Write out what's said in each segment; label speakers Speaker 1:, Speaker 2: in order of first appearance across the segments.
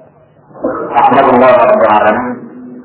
Speaker 1: احمد الله رب العالمين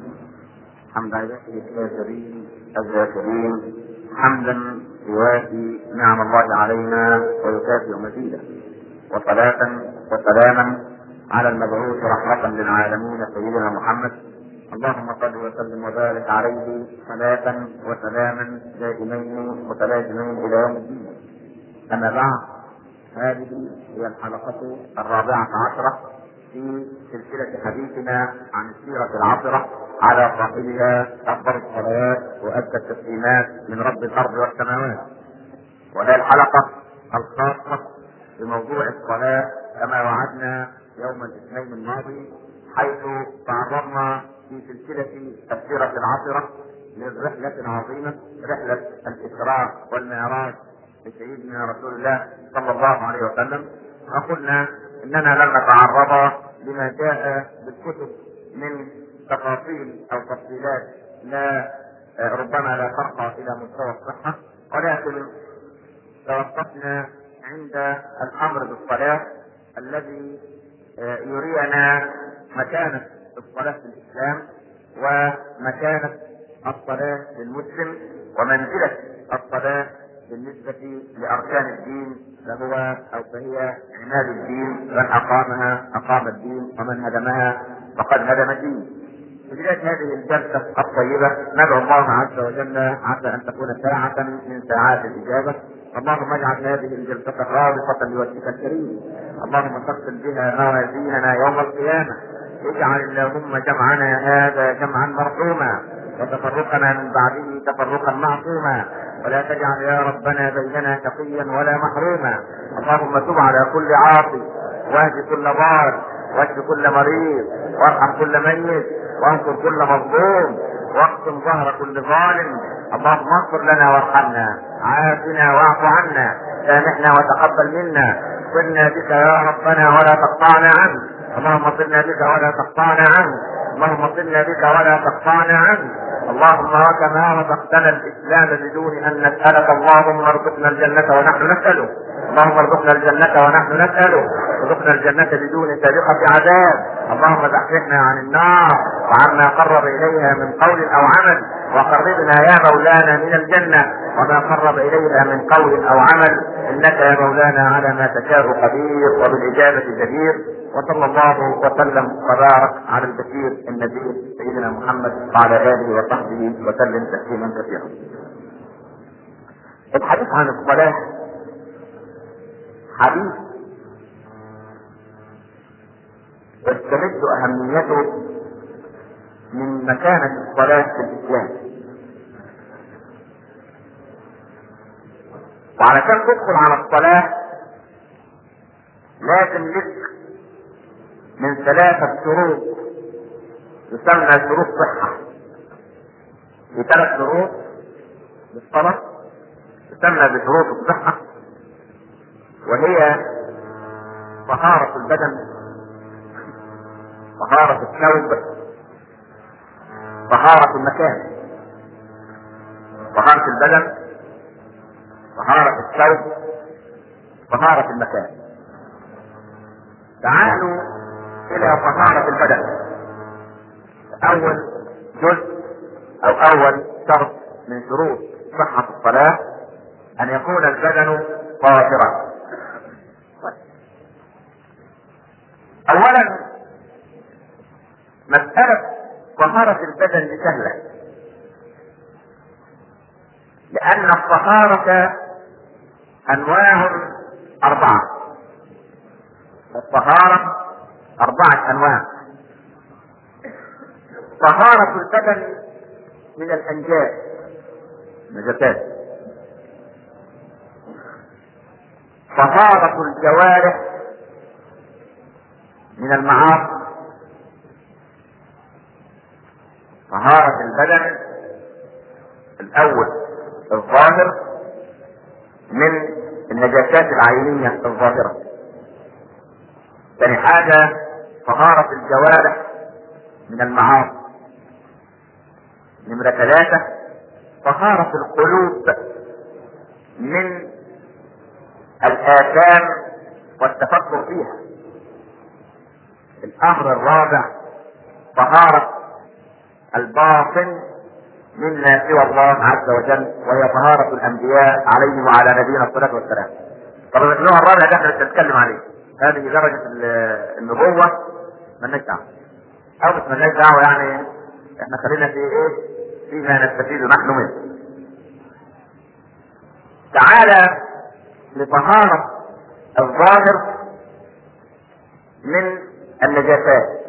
Speaker 1: حمد عباده الكافرين الذاكرين حمدا يوافي نعم الله علينا ويكافئ مزيدا وصلاة وسلاما على المبعوث رحمة للعالمين سيدنا محمد اللهم صل وسلم وبارك عليه صلاة وسلاما دائمين متلازمين إلى يوم الدين أما بعد هذه هي الحلقة الرابعة عشرة في سلسلة حديثنا عن السيرة العطرة على صاحبها أفضل الصلوات وأدى التسليمات من رب الأرض والسماوات وهي الحلقة الخاصة بموضوع الصلاة كما وعدنا يوم الاثنين الماضي حيث تعرضنا في سلسلة السيرة العطرة للرحلة عظيمة رحلة الإسراء والمعراج لسيدنا رسول الله صلى الله عليه وسلم وقلنا اننا لن نتعرض لما جاء بالكتب من تفاصيل او تفصيلات لا ربما لا ترقى الى مستوى الصحه ولكن توقفنا عند الامر بالصلاه الذي يرينا مكانه الصلاه في الاسلام ومكانه الصلاه للمسلم ومنزله الصلاه بالنسبة لأركان الدين فهو أو فهي عماد الدين من أقامها أقام الدين ومن هدمها فقد هدم الدين. في بداية هذه الجلسة الطيبة ندعو الله عز وجل عسى أن تكون ساعة من ساعات الإجابة. اللهم اجعل هذه الجلسة خالصة لوجهك الكريم. اللهم ثقل بها موازيننا يوم القيامة. اجعل اللهم جمعنا هذا جمعا مرحوما وتفرقنا من بعده تفرقا معصوما ولا تجعل يا ربنا بيننا تقيا ولا محروما اللهم تب على كل عاصي واهد كل ضال واشف كل مريض وارحم كل ميت وانصر كل مظلوم واقسم ظهر كل ظالم اللهم اغفر لنا وارحمنا عافنا واعف عنا سامحنا وتقبل منا صرنا بك يا ربنا ولا تقطعنا عنك اللهم صرنا بك ولا تقطعنا عنك اللهم صرنا بك ولا تقطعنا عنك اللهم وكما رزقتنا الاسلام بدون ان نسالك اللهم ارزقنا الجنه ونحن نسالك اللهم ارزقنا الجنه ونحن نسالك ارزقنا الجنه بدون سابقه عذاب اللهم زحزحنا عن النار وعما قرب اليها من قول او عمل وقربنا يا مولانا من الجنه وما قرب اليها من قول او عمل انك يا مولانا على ما تشاء قدير وبالاجابه جدير وصلى الله وسلم وبارك على البشير النذير سيدنا محمد وعلى اله وصحبه وسلم تسليما كثيرا. الحديث عن الصلاه حديث تستمد اهميته من مكانه الصلاه في الاسلام. وعلشان تدخل على الصلاه لازم لك من ثلاثة شروط تسمى شروط صحة في ثلاث شروط للصلاة تسمى بشروط الصحة وهي طهارة البدن طهارة الثوب طهارة المكان طهارة البدن طهارة الثوب طهارة المكان تعالوا الى طهارة البدن اول جزء او اول شرط من شروط صحة الصلاة ان يكون البدن طاهرا اولا مسألة طهارة البدن دي سهلة لان الطهارة انواع اربعة الطهارة أربعة أنواع طهارة البدن من الأنجاس نجاسات طهارة الجوارح من المعاصي طهارة البدن الأول الظاهر من النجاسات العينية الظاهرة ثاني حاجة طهارة الجوارح من المعاصي نمرة ثلاثة طهارة القلوب من الآثام والتفكر فيها الامر الرابع طهارة الباطن مما سوى الله عز وجل وهي طهارة الانبياء عليهم وعلى نبينا الصلاة والسلام. طب النوع الرابع ده احنا مش هنتكلم عليه. هذه درجة النبوة مالناش دعوة. أو مش مالناش دعوة يعني احنا خلينا في ايه؟ فيما نستفيد نحن منه. تعالى لطهارة الظاهر من النجاسات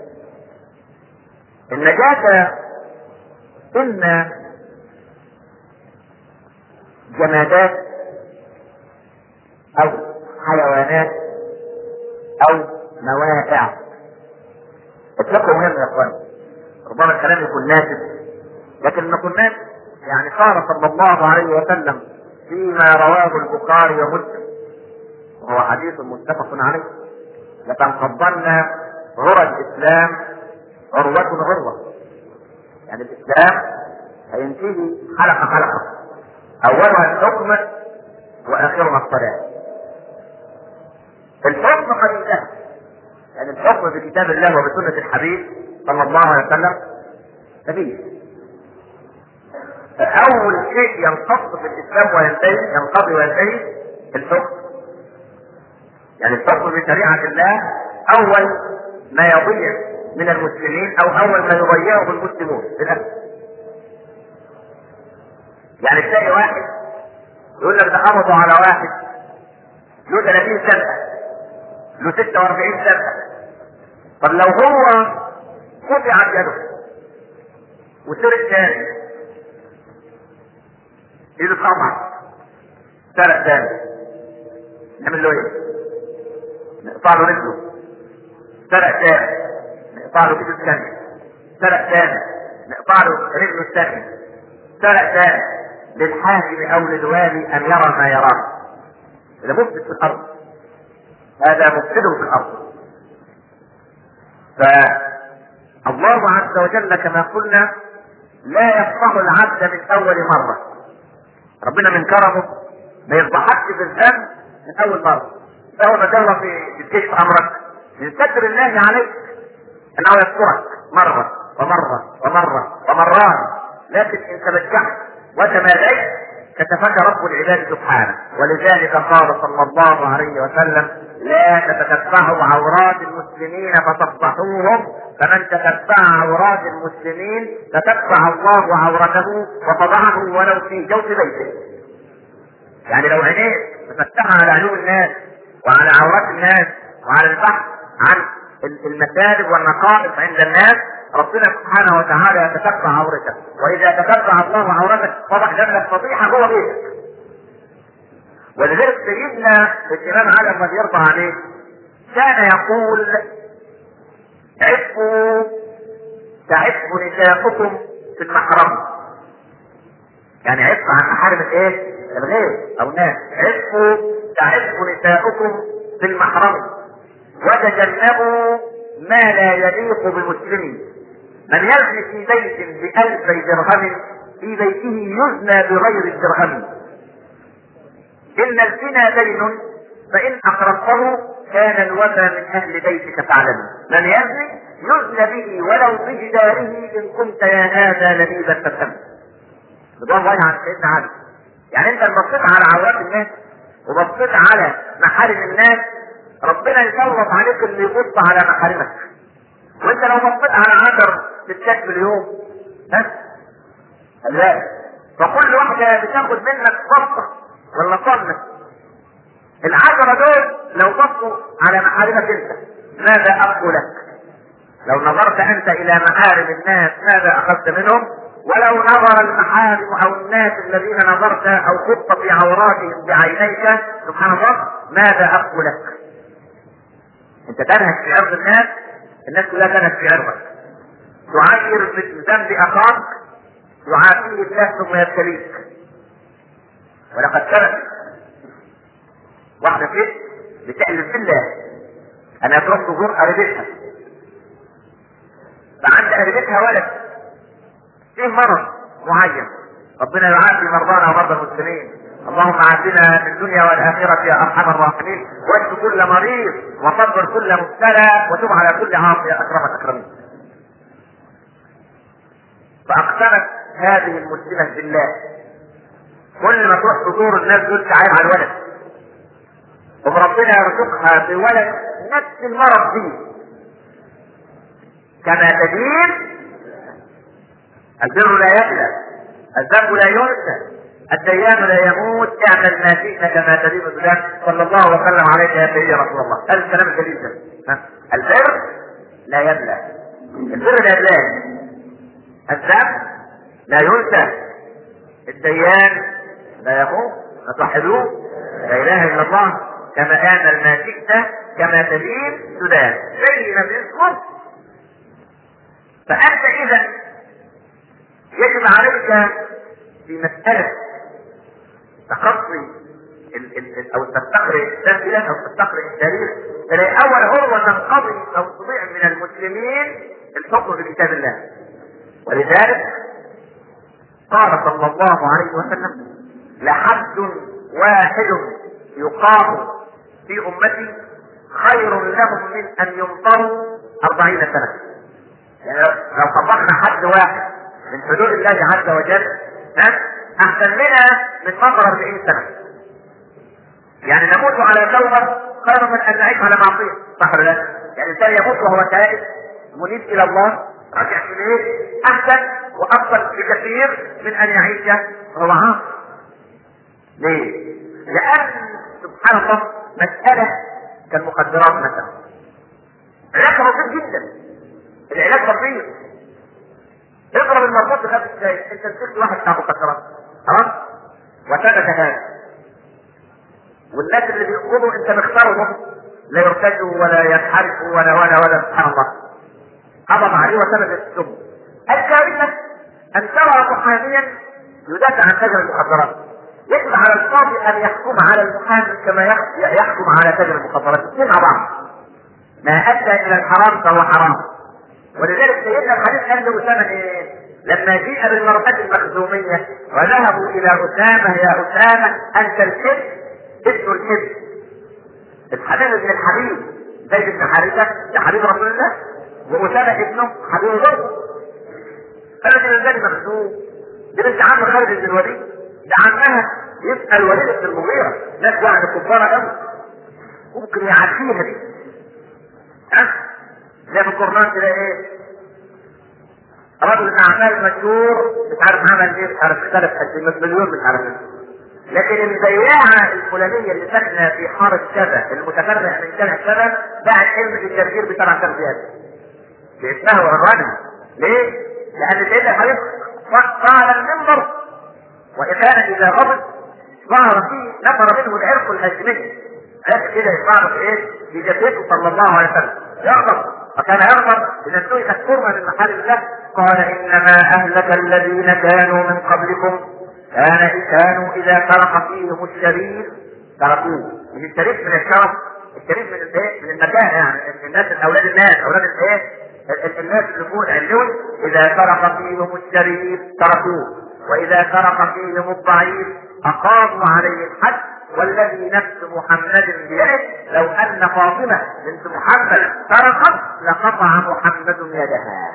Speaker 1: النجاسة إما جمادات أو حيوانات أو موائع اطلقوا مهم يا اخوان ربما الكلام يكون ناسب لكن ما كناش يعني قال صلى الله عليه وسلم فيما رواه البخاري ومسلم وهو حديث متفق عليه لتنقضن عرى الاسلام عروة عروة يعني الاسلام هينتهي حلقة حلقة اولها الحكم واخرها الصلاة الحكم قد انتهى يعني الحكم بكتاب الله وبسنة الحبيب صلى الله عليه وسلم مفيش فأول شيء ينقض في الإسلام وينتهي ينقضي وينتهي الحكم يعني الحكم بشريعة الله أول ما يضيع من المسلمين أو أول ما يضيعه المسلمون بالأسف يعني تلاقي واحد يقول لك ده قبضوا على واحد له 30 سنة له 46 سنة طب لو هو قطعت يده وسرق تاني ايده اتقطعت سرق تاني نعمل له ايه؟ نقطع له رجله سرق تاني نقطع له ايده الثانية سرق تاني نقطع له رجله الثانية سرق تاني للحاكم او للوالي ان يرى ما يراه ده مفسد في الارض هذا مفسد في الارض فالله عز وجل كما قلنا لا يفضح العبد من اول مره ربنا من كرمه ما يفضحكش في الذنب من اول مره اول ما تغلط في كشف امرك من ستر الله عليك انه يسترك مره ومره ومره ومرات لكن ان تبجحت وتماديت كتفك رب العباد سبحانه ولذلك قال صلى الله عليه وسلم لا تتتبعوا عورات المسلمين فتصبحوهم فمن تتبع عورات المسلمين تتبع الله عورته وفضحه ولو في جوف بيته يعني لو عينيك مفتحة على عيون الناس وعلى عورات الناس وعلى البحث عن المسالب والنقائص عند الناس ربنا سبحانه وتعالى يتتبع عورتك واذا تتبع الله عورتك فضح جنبك فضيحه جوه بيتك ولذلك سيدنا الامام علي رضي يرضى عليه كان يقول عفوا تعف نساؤكم في المحرم يعني عف عن محارم الايه؟ الغير او الناس عفوا تعف نساؤكم في المحرم وتجنبوا ما لا يليق بمسلم من يزني في بيت بألفي درهم في بيته يزنى بغير الدرهم إن الزنا دين فإن أقرضته كان الوفى من أهل بيتك فاعلم من يزني يزنى به ولو بجداره إن كنت يا هذا لبيب التفهم رضوان الله عن سيدنا علي يعني أنت بصيت على عورات الناس وبصيت على محارم الناس ربنا يسلط عليك اللي يبص على محارمك وانت لو بصيت على عشر ستات في اليوم بس لا فكل واحدة بتاخد منك صفقة ولا صنة العشرة دول لو بصوا على محارمك انت ماذا أبقوا لك لو نظرت انت الى محارم الناس ماذا اخذت منهم ولو نظر المحارم او الناس الذين نظرت او خط في عوراتهم بعينيك سبحان الله ماذا أبقوا لك انت تنهك في عرض الناس الناس كلها تنهك في عرضك تعير ذنب اخاك يعافيه الله ثم يبتليك ولقد كانت واحدة ست بتألف بالله أنا تروح تزور قريبتها فعند قريبتها ولد فيه مرض معين ربنا يعافي مرضانا ومرضى المسلمين اللهم عافنا في الدنيا والاخره يا ارحم الراحمين واشف كل مريض وصبر كل مبتلى وتب على كل عاصي يا اكرم الاكرمين. فاقسمت هذه المسلمه بالله كل ما تروح تزور الناس دول تعال على الولد وربنا يرزقها بولد نفس المرض فيه كما تدين البر لا يبلى الذنب لا ينسى الديان لا يموت اعمل ما شئت كما تدين البلاد صلى الله وسلم عليك يا سيدي رسول الله هذا الكلام الجليل ده البر لا يبلى البر لا يبلى الذنب لا ينسى الديان لا يموت فتوحدوه لا اله الا الله كما اعمل ما شئت كما تدين تدان زي ما بيذكر فانت اذا يجب عليك في مسألة تخطي ال ال او تستقرئ التسجيلات او تستقرئ التاريخ تلاقي اول عروة تنقضي او تضيع من المسلمين الحكم بكتاب الله ولذلك قال صلى الله عليه وسلم لحد واحد يقام في امتي خير لهم من ان يمطروا أربعين سنة يعني لو طبقنا حد واحد من حدود الله عز وجل ها احسن لنا من مطر 40 سنه يعني نموت على توبه خير من ان نعيش على معصيه صح ولا لا؟ يعني الانسان يموت وهو تائب منيب الى الله راجع اليه احسن وافضل بكثير من ان يعيش وهو عاصي ليه؟ لان سبحان الله مساله كالمخدرات مثلا علاج بسيط جدا العلاج بسيط اضرب المربوط بخمس دقايق انت مسكت واحد بتاع مخدرات خلاص وثبت هذا والناس اللي بيقبضوا انت مختارهم لا يرتدوا ولا ينحرفوا ولا ولا ولا سبحان الله قبض عليه وثبت السم الكارثه ان ترى محاميا يدافع عن تاجر المخدرات يجب على القاضي ان يحكم على المحامي كما يحكم على تاجر المخدرات الاثنين مع بعض ما ادى الى الحرام فهو حرام ولذلك سيدنا الحديث قال لأسامة إيه؟ لما جيء بالمرأة المخزومية وذهبوا إلى أسامة يا أسامة أنت الكذب ابن الكذب الحبيب ابن الحبيب زيد بن حارثة ده حبيب رسول الله وأسامة ابنه حبيب برضه قالت الإنسان مخزوم دي بنت عم خالد بن الوليد ده عمها يسأل وليد بن المغيرة ناس يعني كفارة قوي ممكن يعديها دي ها زي في القرآن كده ايه رجل اعمال مشهور مش عارف عمل ايه مش عارف اختلف قد مليون مش عارف ايه لكن البياعة الفلانية اللي ساكنة في حارة كذا المتفرع من شارع كذا باعت علم التفجير بسبع تربيات باسمها وعنوانها ليه؟ لأن سيدنا الحبيب قال المنبر وكان إذا غضب ظهر فيه نفر منه العرق الهاشمي عرق كده يظهر في ايه؟ في جسده صلى الله عليه وسلم يغضب وكان يغضب اذا سئلت حرمه من محل الله قال انما اهلك الذين كانوا من قبلكم كان كانوا اذا سرق فيهم الشريف تركوه مش الشريف من الشرف الشريف من الايه؟ من المكان يعني الناس اولاد الناس اولاد الايه؟ الناس اللي فوق علون اذا سرق فيهم الشريف تركوه واذا سرق فيهم الضعيف اقاموا عليه الحد والذي نفس محمد بيده لو ان فاطمه بنت محمد سرقت لقطع محمد يدها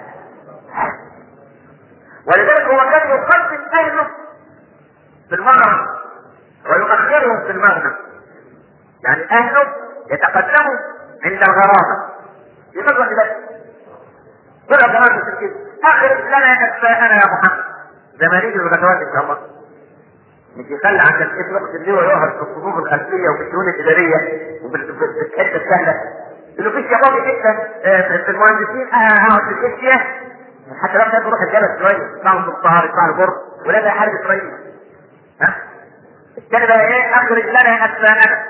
Speaker 1: ولذلك هو كان يقدم اهله في المغرب ويؤخرهم في المغرب يعني اهله يتقدموا عند الغرابه يفضل بس كل الغرابه في كده اخر لنا اكفاءنا يا محمد زمانين الغزوات ان شاء الله مش يخلي عشان ايه وقت اللواء يقعد في الصفوف الخلفيه وفي الشؤون الاداريه وفي الحته السهله انه في شباب جدا في المهندسين اقعد في الكيسيه حتى لو كانت تروح الجبل شويه يطلعوا بالطهر يطلعوا البر ولا ده حارب اسرائيل ها الثاني بقى ايه اخرج لنا اسفاننا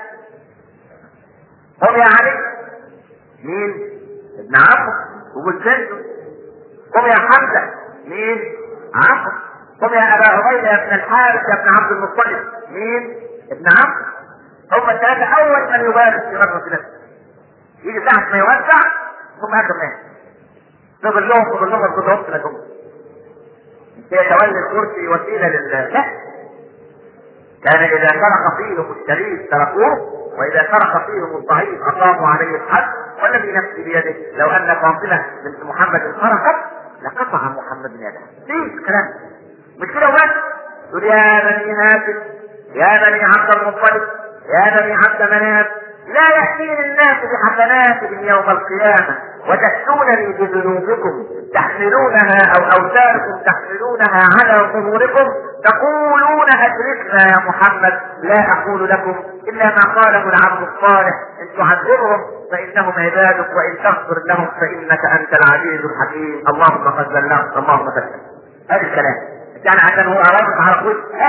Speaker 1: قم يا علي مين؟ ابن عمرو وجلسنته قم يا حمزه مين؟ عمرو قم يا ابا عبيده يا ابن الحارث يا ابن عبد المطلب مين؟ ابن عمرو هم الثلاثه اول من يبارك في غزوه نفسه يجي ساعه ما يوزع هم اخر ناس نقول لهم نقول لهم القدرات لكم هي تولي الكرسي وسيله لل لا كان اذا سرق فيهم الشريف تركوه واذا سرق فيهم الضعيف اقاموا عليه الحد والذي نفسي بيده لو ان فاطمه بنت محمد سرقت لقطع محمد يده ليه كلام مش كده وبس يقول يا بني هاشم يا بني عبد المطلب يا بني عبد مناف لا يأتيني الناس بحسناتهم يوم القيامة وتأتونني بذنوبكم تحملونها أو أوتاركم تحملونها على ظهوركم تقولون أدركنا يا محمد لا أقول لكم إلا ما قاله العبد الصالح إن تعذبهم فإنهم عبادك وإن تغفر لهم فإنك أنت العزيز الحكيم اللهم قد بلغت اللهم فشل هذا الكلام يعني عشان هو رابط على قوي لا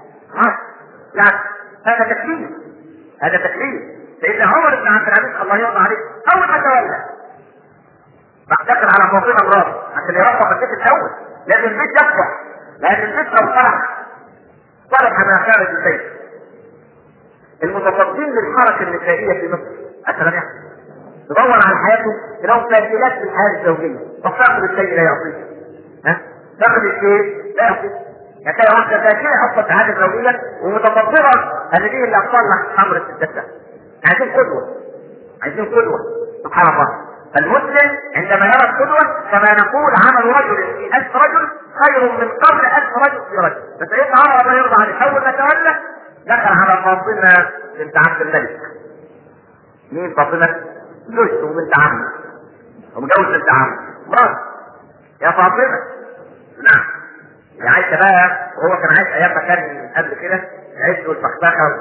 Speaker 1: يعني هذا تكليف هذا تكليف سيدنا عمر بن عبد العزيز الله يرضى عليه اول ما تولى راح دخل على فاطمه الراس عشان يرفع البيت الاول لازم البيت يفتح لان البيت لو فرح فرح ما خارج البيت المتصدين للحركه النسائيه في مصر مثلا يعني تدور على حياته تلاقوا تسجيلات في الحياه الزوجيه فصاحب الشيء لا يعطيه ها تاخذ الشيء لا يعطيه يعني تلاقي واحده ساكنه اصلا سعاده زوجيه ومتفطره ان دي اللي اطلع امر الستات ده عايزين قدوه عايزين قدوه سبحان الله فالمسلم عندما يرى القدوة كما نقول عمل رجل في ألف رجل خير من قبل ألف رجل في رجل فسيدنا عمر الله يرضى عليه أول ما تولى دخل على فاطمة بنت عبد الملك مين فاطمة؟ زوجته وبنت عمه ومجوز بنت عمه مرات يا فاطمة نعم يا عايشة بقى وهو كان عايش أيام ما كان قبل كده العز والفخفخة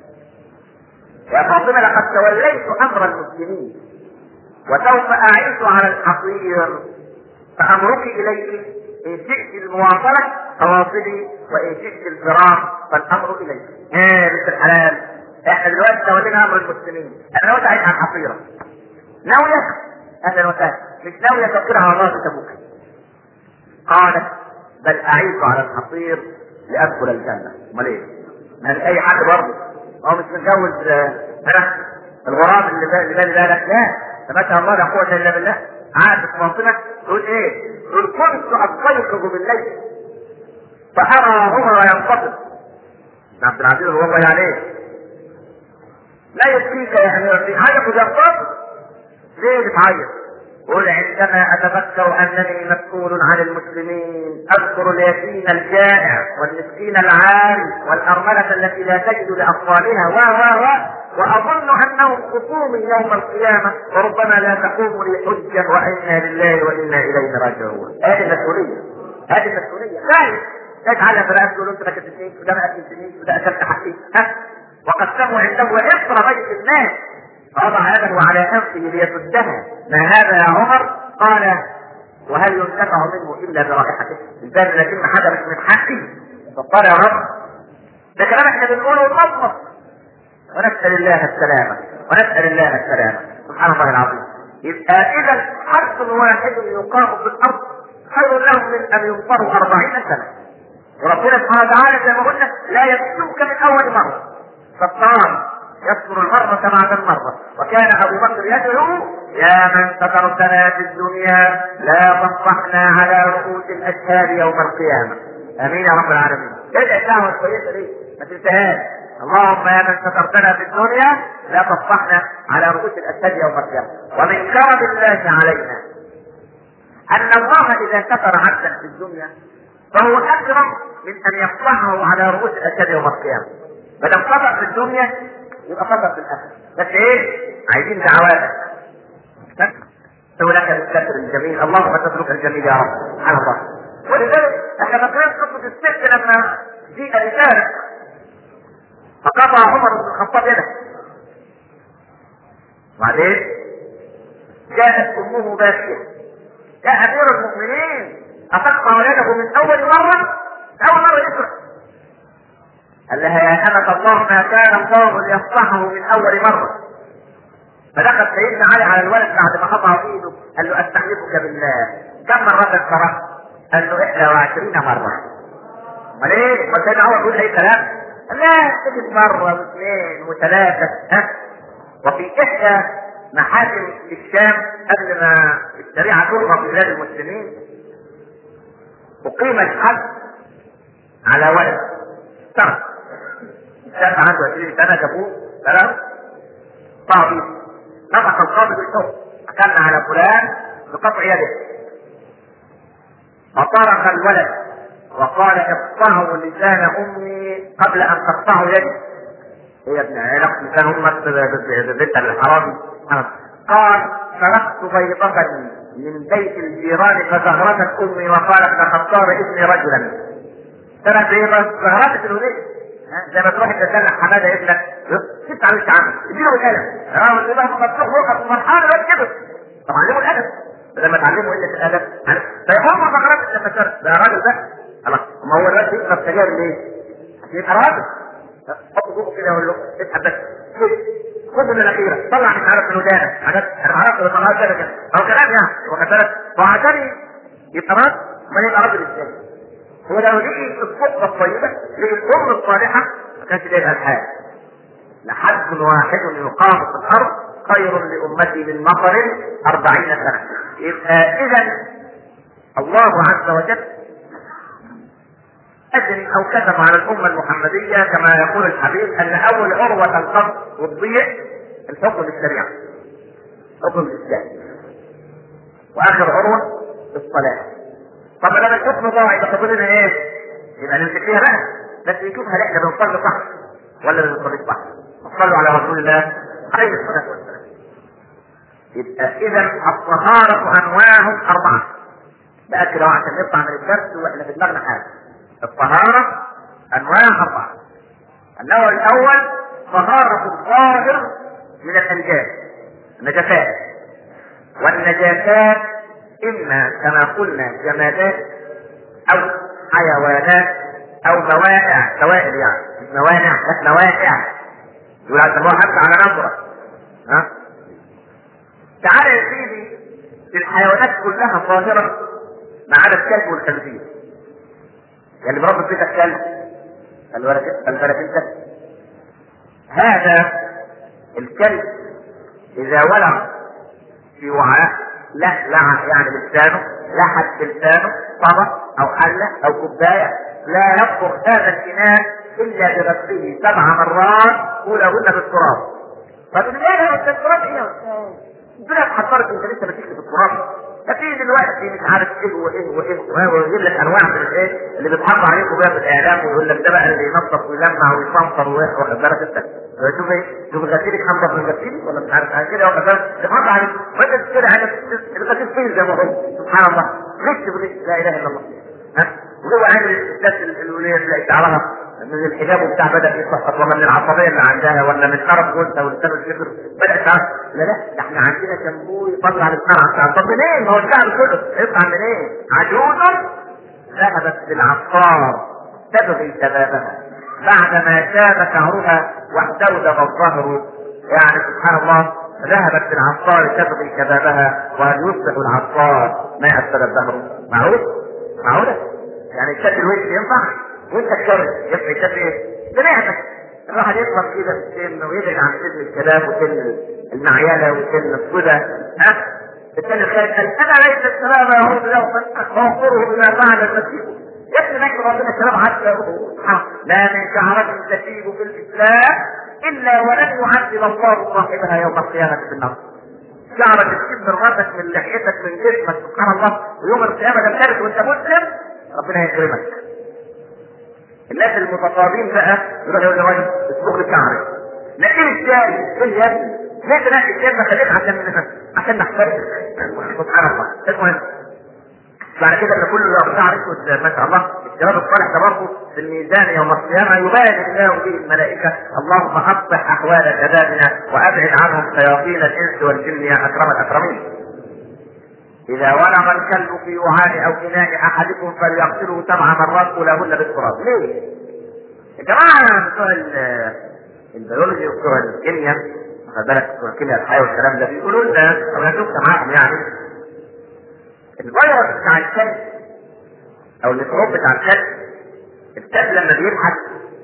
Speaker 1: يا فاطمة لقد توليت أمر المسلمين وسوف أعيش على الحصير فأمرك إليك إن شئت المواصلة فواصلي وإن شئت الفراق فالأمر إليك. ها بنت الحلال احنا دلوقتي تولينا أمر المسلمين أنا ناوي أعيش على الحصيرة. ناوية أهلا وسهلا مش ناوية تقول على الله تبوك. قالت بل أعيش على الحصير لأدخل الجنة. أمال إيه؟ ما أي حد برضه هو مش متجوز ها الغراب اللي بالي بالي بالك لا فما شاء الله لا قوة إلا بالله عاد فاطمة تقول إيه؟ تقول كنت أستيقظ بالليل فأرى عمر ينقطب عبد العزيز الله عليه لا يكفيك يا أمير عيط ينقطب ليه بتعيط؟ قل عندما اتذكر انني مسؤول عن المسلمين اذكر اليتيم الجائع والمسكين العاري والارمله التي لا تجد لاطفالها و و و واظن انهم خصومي يوم القيامه وربما لا تقوم لي حجه وانا لله وانا اليه راجعون. هذه المسؤوليه. هذه المسؤوليه. خايف تجعل بلاش تقول انت ما كتبتنيش وده ما اكلتنيش وده اكلت حقي ها وقسموا عنده اقرا بيت الناس فوضع يده على انفه ليسدها ما هذا يا عمر قال وهل ينتفع منه الا برائحته الباب لكن حدث من حقي فقال يا رب ده كلام احنا بنقوله ونصمت ونسال الله السلامه ونسال الله السلامه سبحان الله العظيم يبقى اذا حرف واحد يقام في الارض خير لهم من ان ينصروا أربعين سنه وربنا سبحانه وتعالى زي ما قلنا لا يكسوك من اول مره فالطعام يذكر المرة بعد المرة وكان أبو بكر يدعو يا من سترتنا في الدنيا لا تفضحنا على رؤوس الأشهاد يوم القيامة آمين يا رب العالمين ادعي الدعوة كويسة دي ما تنساهاش اللهم يا من سترتنا في الدنيا لا تفضحنا على رؤوس الأشهاد يوم القيامة ومن كرم الله علينا أن الله إذا ستر عبدا في الدنيا فهو أكرم من أن يفضحه على رؤوس الأشهاد يوم القيامة ما دام صبر في الدنيا يبقى فقط في الاخر بس ايه عايزين دعواتك لك بالستر الجميل اللهم تترك الجميل يا رب سبحان الله ولذلك احنا فاكرين قصه الست لما جيء رساله فقطع عمر بن الخطاب يده وبعدين جاءت امه باكيه يا امير المؤمنين اتقطع يده من اول مره اول مره يسرق قال لها يا أمة الله ما كان الله ليصلحه من أول مرة فدخل سيدنا علي على الولد بعد ما قطع ايده قال له استحلفك بالله كم مرة قرأت؟ قال له 21 مرة امال ايه؟ ما سيدنا عمر يقول اي كلام؟ قال لا تجد مرة واثنين وثلاثة ها وفي احدى محاكم الشام قبل ما الشريعة تلغى في بلاد المسلمين أقيم الحد على ولد سرق شاب عنده 20 سنه جابوه سلام طاغي نطق القاضي بالحكم حكمنا على فلان بقطع يده فصرخ الولد وقال اقطعوا لسان امي قبل ان تقطعوا يدي هي ابن علاقة لسان امك بنت الحرامي قال سرقت بيضة من بيت الجيران فزهرتت امي وقالت لقد صار ابني رجلا سرق بيضة زهرتت الولد زي ما تروح تدلع حماده ابنك ست عملت عمل اديله بالقلم اه يبقى مفتوح روحك وفرحان الواد كده طب علمه الادب بدل ما تعلمه قله الادب فيقوم فقرات لما شرب ده الراجل ده خلاص ما هو الراجل يشرب سجاير ليه؟ عشان يبقى راجل حط بوقه كده يقول له اسحب بس خد من الاخيره طلع مش عارف من ودانك حاجات انا عرفت اللي طلعت كده كده او كلام يعني واخد بالك وعشان يبقى راجل ما يبقى راجل ازاي؟ هو لو لقي الصحبه الطيبه لقي الام الصالحه ما كانش لقيها الحال لحد واحد يقام في الارض خير لامتي من مطر أربعين سنه يبقى اذا الله عز وجل أجري أو كتب على الأمة المحمدية كما يقول الحبيب أن أول عروة القبض والضيع الحكم بالشريعة حكم الإسلام وآخر عروة الصلاة طب لما الحكم ضاع يبقى تقول لنا إيه؟ يبقى نمسك فيها بقى بس نشوف هل إحنا بنصلي صح ولا ما بنصليش صح صلوا على رسول الله عليه الصلاة والسلام يبقى إذا الطهارة أنواع أربعة بأكد كده عشان نطلع من الدرس وإحنا في دماغنا حاجة الطهارة أنواع أربعة النوع الأول طهارة الظاهر من الأنجاس النجاسات والنجاسات إما كما قلنا جمادات أو حيوانات أو موائع سوائل يعني مش موانع بس موائع يقول على الله حتى على نظرة ها تعالى يا سيدي الحيوانات كلها طاهرة ما عدا الكلب والخنزير يعني بربط بيتك كلب الولد الولد انت هذا الكلب اذا ولع في وعاء لحلع يعني بلسانه لحت بلسانه طبق او حله او كوبايه لا يطهر هذا الاناء الا بغسله سبع مرات اولهن بالتراب طب ايه التراب ايه الدنيا اتحضرت انت لسه بتكتب في التراب ففي دلوقتي مش عارف ايه وايه وايه ويجيب لك انواع من الايه اللي بيتحط عليكم بقى في الاعلام ويقول لك ده بقى اللي ينظف ويلمع ويصنفر واخد بالك انت شوف ايه شوف غسيلك انضف من غسيلي ولا مش عارف حاجه كده واخد بالك بيتحط عليك وانت كده على الغسيل فين زي ما هو سبحان الله غش بغش لا اله الا الله ها وهو عامل الستات الوليه تلاقي شعرها من الحجاب وبتاع بدا يسقط ولا من العصبيه اللي عندها ولا من طرف جوزها ولسان الشفر بدا تعرف لا لا ده احنا عندنا شامبو يطلع الشعر على طب منين؟ ما هو الشعر كله يطلع منين؟ عجوز ذهبت بالعطار تبغي شبابها بعدما شاب شعرها واحتوذب الظهر يعني سبحان الله ذهبت بالعطار تبغي شبابها وهل يصبح العطار ما يأثر الظهر معقول؟ معقولة؟ يعني الشد الوش ينفع؟ وانت الشر يبقى يشد ايه؟ بنعمة الواحد يطلب كده في السن ويبعد عن سن الكلام وسن المعيلة وسن الصدى ها؟ الثاني الخارج قال انا ليس السلام يهود له فانصره بما فعل المسيح يا ابني نكتب ربنا السلام حتى لا من شعرة تسيب في الاسلام الا ولن يعذب الله صاحبها يوم القيامة في النار شعرك تسيب من راسك من لحيتك من جسمك سبحان الله ويوم القيامة ده كارث وانت مسلم ربنا يكرمك الناس المتقاربين بقى يروح يقول لواحد اصبغ لي شعري لكن ازاي؟ ايه يا ابني؟ ليه تنقي الكلمة خليك عشان عشان نحترم سبحان الله المهم بعد كده ان كل لو شعر اسود ما شاء الله الشباب الصالح ده برضه في الميزان يوم القيامه يباين الله به الملائكه اللهم اصلح احوال شبابنا وابعد عنهم شياطين الانس والجن يا اكرم الاكرمين. اذا ولغ الكلب في وعاء او اناء احدكم فليغسله سبع مرات اولهن بالتراب. ليه؟ يا جماعه بتوع البيولوجي وبتوع الكيمياء خد بالك بتوع الكيمياء الحياه والكلام ده بيقولوا لنا انا شفت معاهم يعني الفيروس بتاع الكلب او الميكروب بتاع الكلب الكلب لما بيبحث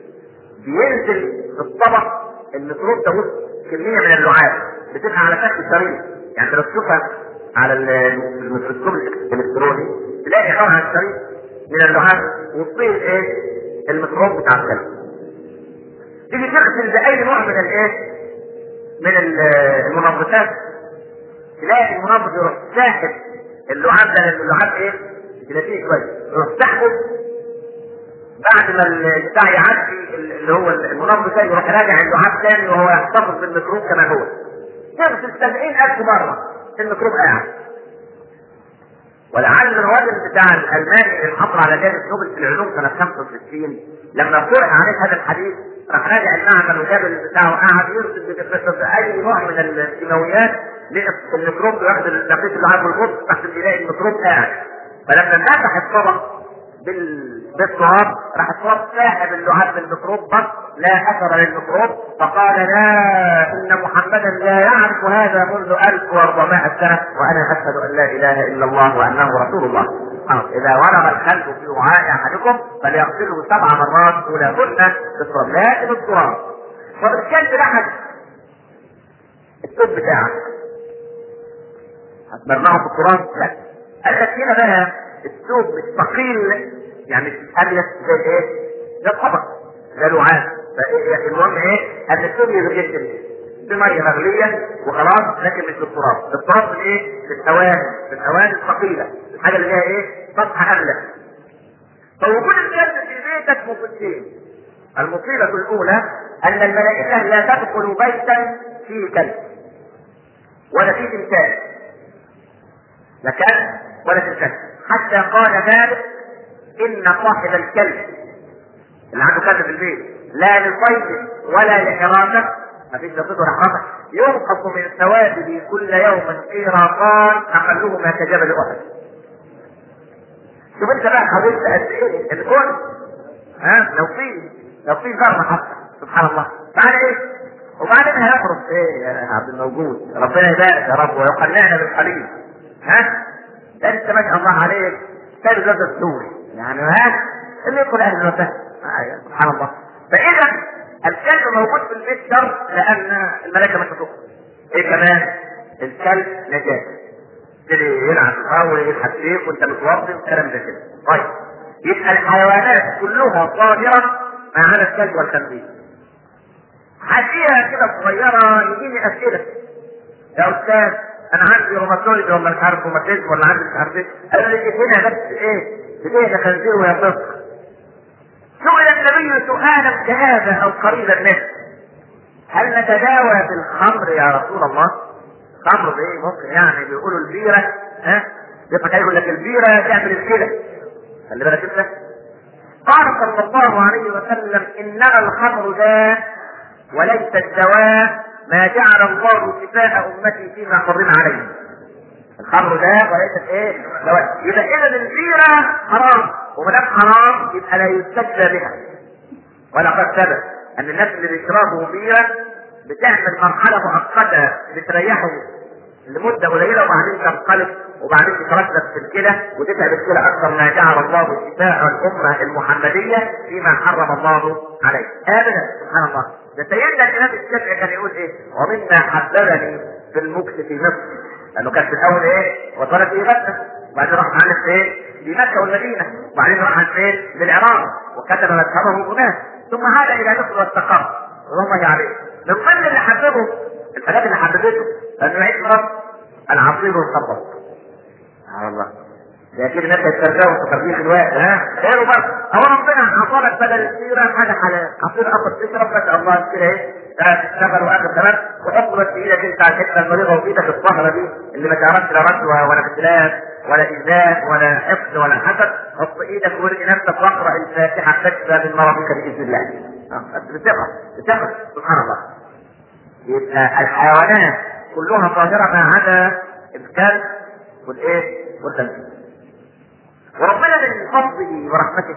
Speaker 1: بينزل في الطبق الميكروب ده وسط كميه من اللعاب بتبقى على شكل شريط يعني انت لو تشوفها على الميكروسكوب الالكتروني تلاقي عباره عن شريط من اللعاب وتصير ايه الميكروب بتاع الكلب تيجي تغسل باي نوع من الايه؟ من المنظفات تلاقي المنظف يروح ساحب اللعاب ده اللعاب ايه؟ جلاتين كويس يروح ساحبه بعد ما البتاع يعدي اللي هو المنظف ده يروح راجع اللعاب تاني وهو يحتفظ بالميكروب كما هو يغسل 70000 مره الميكروب قاعد ولعل الراجل بتاع الالماني اللي حصل على جائزه نوبل في العلوم سنه 65 لما طرح عليه هذا الحديث راح راجع المعمل وجاب البتاع وقعد يرسل اي نوع من الكيماويات الميكروب ياخد النقيس اللي عنده الغصن تحت يلاقي الميكروب قاعد فلما مسح الطبق بال... بالتراب راح التراب ساحب اللعاب بالميكروب بس لا اثر للميكروب فقال لا ان محمدا لا يعرف هذا منذ 1400 سنه وانا اشهد ان لا اله الا الله وانه رسول الله اذا ورم الخلق في وعاء احدكم فليغسله سبع مرات اولهن بالتراب لازم التراب طب الكلب لحد التوب بتاعك هتمرمعه في التراب لا قال لك هنا بقى الثوب الثقيل يعني ابيض زي ايه؟ زي الطبق زي لعاب المهم ايه؟ ان الثوب يتغسل بميه مغليه وخلاص لكن مش بالتراب، التراب من ايه؟ بالاواني، بالاواني الثقيله، الحاجه اللي فيها ايه؟ سطح املك. فوجود الكلب في بيتك مصيبتين. المصيبه الاولى ان الملائكه لا تدخل بيتا فيه كلب ولا فيه تمثال. لا كلب ولا تمثال. حتى قال مالك ان صاحب الكلب اللي عنده كلب في البيت لا لصيد ولا لحراسه ما فيش لصيد ولا حراسه ينقص من ثوابه كل يوم قيراطان اقلهما كجبل احد شوف انت بقى حضرت قد ايه الكون ها لو في لو في ذره حتى سبحان الله تعالى ايه وبعدين هنخرج ايه يا عبد الموجود ربنا يبارك يا رب ويقنعنا بالقليل ها ده انت ما شاء الله عليك تاج زاد السوري يعني ها اللي يدخل اهل الوفاه سبحان الله فاذا الكلب موجود في البيت شر لان الملائكه مش هتدخل ايه كمان الكلب نجاسه يبتدي يلعب معاه ويلحق فيك وانت متوضي والكلام ده كده طيب يبقى الحيوانات كلها طاهره ما عدا الكلب والخنزير حاشيه كده صغيره يجيني اسئله يا استاذ انا عندي روماتويد ولا مش عارف روماتيزم ولا عندي مش عارف ايه قالوا لي هنا بس ايه بتهدى خنزير ويا طفل سئل النبي سؤالا كهذا او قريبا منه هل نتداوى بالخمر يا رسول الله؟ خمر ايه ممكن يعني بيقولوا البيره ها؟ يبقى يقول لك البيره تعمل كده خلي بالك انت قال صلى الله عليه وسلم انما الخمر داء وليس الدواء ما جعل الله شفاء امتي فيما حرم عليه الخمر ده وليست ايه دواء يبقى اذا البيره حرام وما دام حرام يبقى لا يستجدى بها ولقد ثبت ان الناس اللي بيشربوا بيره بتعمل مرحله مؤقته بتريحه لمده قليله وبعدين تنقلب وبعدين تتردد في الكلى وتتعب الكلى اكثر ما جعل الله شفاء الامه المحمديه فيما حرم الله عليه ابدا سبحان الله ده سيدنا الامام الشافعي كان يقول ايه ومما حببني في المكس في مصر لانه كان في الاول ايه وصلت في مكه وبعدين راح عن ايه في مكه والمدينه وبعدين راح عن فين للعراق وكتب مذهبه هناك ثم عاد الى مصر واستقر اللهم عليه من ضمن اللي حببه الحاجات اللي حببته انه يعيش مرض العصير والخبط سبحان الله ده اكيد الناس هيسترجعوا في تربيه الوقت ها غيره برضه هو ربنا اعطاك بدل السيره حاجه حلال عصير ابيض تشرب ما شاء الله كده ايه تشتغل واخر تمام وحط بس ايدك انت على الحته المريضه وفي ايدك الصهره دي اللي ما تعرفش لا رشوه ولا اختلاف ولا ايذاء ولا حقد ولا حسد حط ايدك وارجي نفسك واقرا الفاتحه تشفى من مرضك باذن الله بثقه بثقه سبحان الله يبقى الحيوانات كلها طاهره ما عدا الكلب والايه والخنزير وربنا من فضله ورحمته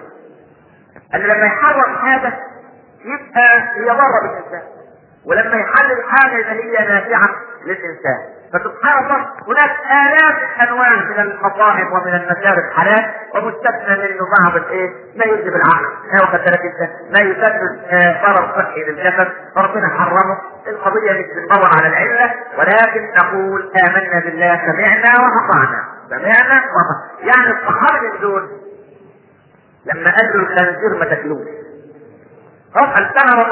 Speaker 1: ان لما يحرم حاجه يبقى هي ضاره بالانسان ولما يحلل حاجه يبقى هي نافعه للانسان فسبحان الله هناك الاف انواع من المطاعم ومن المشارب حلال ومستثنى منه بعض الايه؟ ما يجلب العقل، ما واخد بالك انت؟ ما يسبب ضرر صحي للجسد، فربنا حرمه، القضيه مش بندور على العله ولكن نقول امنا بالله سمعنا واطعنا، سمعنا واطعنا، يعني الصحابه من دول لما قالوا الخنزير ما تاكلوش. روح السنه والله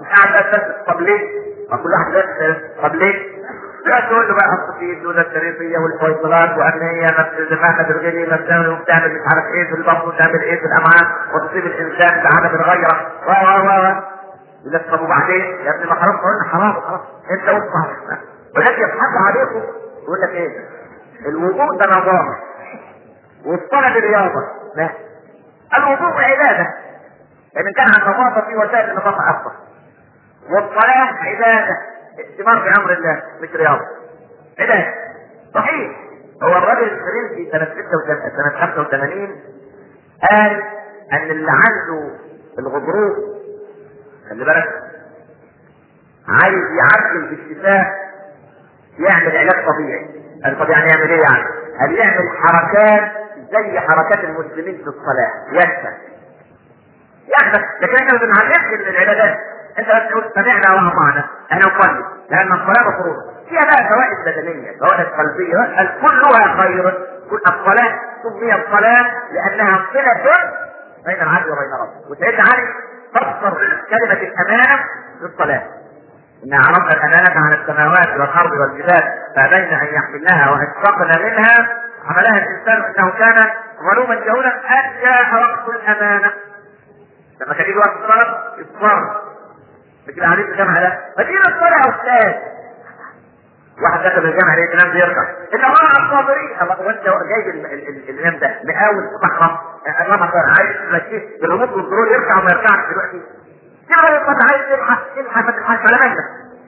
Speaker 1: مش قاعد بس طب ليه؟ ما كل واحد بس طب ليه؟ لا تقول له بقى حط في الدودة الشريفية والفيصلات وان هي دماغها ترغلي نفسها وبتعمل مش عارف ايه في البطن وتعمل ايه في الامعاء وتصيب الانسان بعدم الغيرة و و و و يقول لك طب وبعدين يا ابني ما خلاص قلنا حرام خلاص انت وصفها ولكن يضحكوا عليكم يقول لك ايه؟ الوضوء ده نظام والصلاة دي رياضة لا الوضوء عبادة لأن كان عن نظافة في وسائل النظافة أفضل والصلاة عبادة ائتمار بأمر الله مش رياضة عبادة صحيح هو الراجل الفرنسي سنة 86 سنة 85 قال أن اللي عنده الغضروف خلي بالك عايز يعدل بالشفاء يعمل علاج طبيعي قال طب يعني يعمل ايه يعني؟ قال يعمل حركات زي حركات المسلمين في الصلاة يكفى يكفى لكن احنا ما بنعرفش العبادات انت بس تقول سمعنا واطعنا احنا نصلي لان الصلاه مفروض فيها بقى فوائد بدنيه فوائد قلبيه كلها خير كل الصلاه سميت صلاه لانها صله بين العبد وبين ربه وسيدنا علي فسر كلمه الامانه في الصلاه إن عرضنا الأمانة على السماوات والأرض والجبال فأبين أن يحملنها وأشفقن منها حملها الإنسان إنه كان ظلوما جهولا أن جاء وقت الأمانة لما كان يجي وقت الصلاة يضطر لكن عليك الجامعة ده مدينة الصلاة يا أستاذ واحد دخل الجامعة لقيت نام بيركع إن الله على الصابرين الله هو أنت جايب الإمام ده مقاول صحراء الله ما كان عايز تمشيه بالهبوط والضرور يركع وما يركعش دلوقتي كده يبقى عايز تلحق تلحق ما تلحقش على مهلك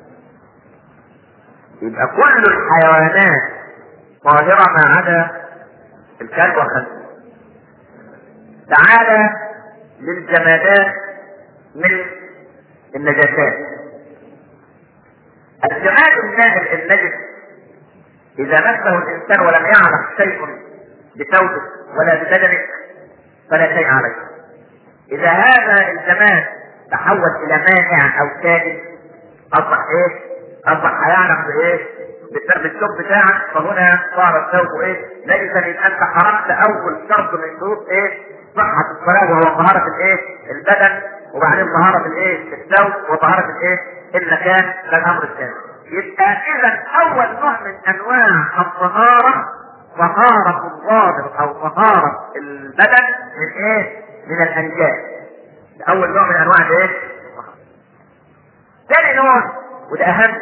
Speaker 1: يبقى كل الحيوانات طاهرة ما عدا الكلب والخنزير تعالى للجمادات من النجاسات الجماد النائل النجس إذا مسه الإنسان ولم يعلم شيء بثوبه ولا ببدنه فلا شيء عليه إذا هذا الجماد تحول إلى مانع أو كائن أصبح إيه؟ أصبح هيعلم بإيه؟ بالثوب بتاعك فهنا صار الثوب إيه؟ نجسا إن أنت حرمت أول شرط من شروط إيه؟ صحة الصلاة وهو طهارة الإيه؟ البدن وبعدين طهارة الايه؟ الثوب وطهارة الايه؟ المكان ده الامر الثاني. يبقى اذا اول نوع من انواع الطهارة طهارة الظاهر او طهارة البدن من ايه؟ من الانجاز. ده اول نوع من انواع الايه؟ ثاني نوع وده اهم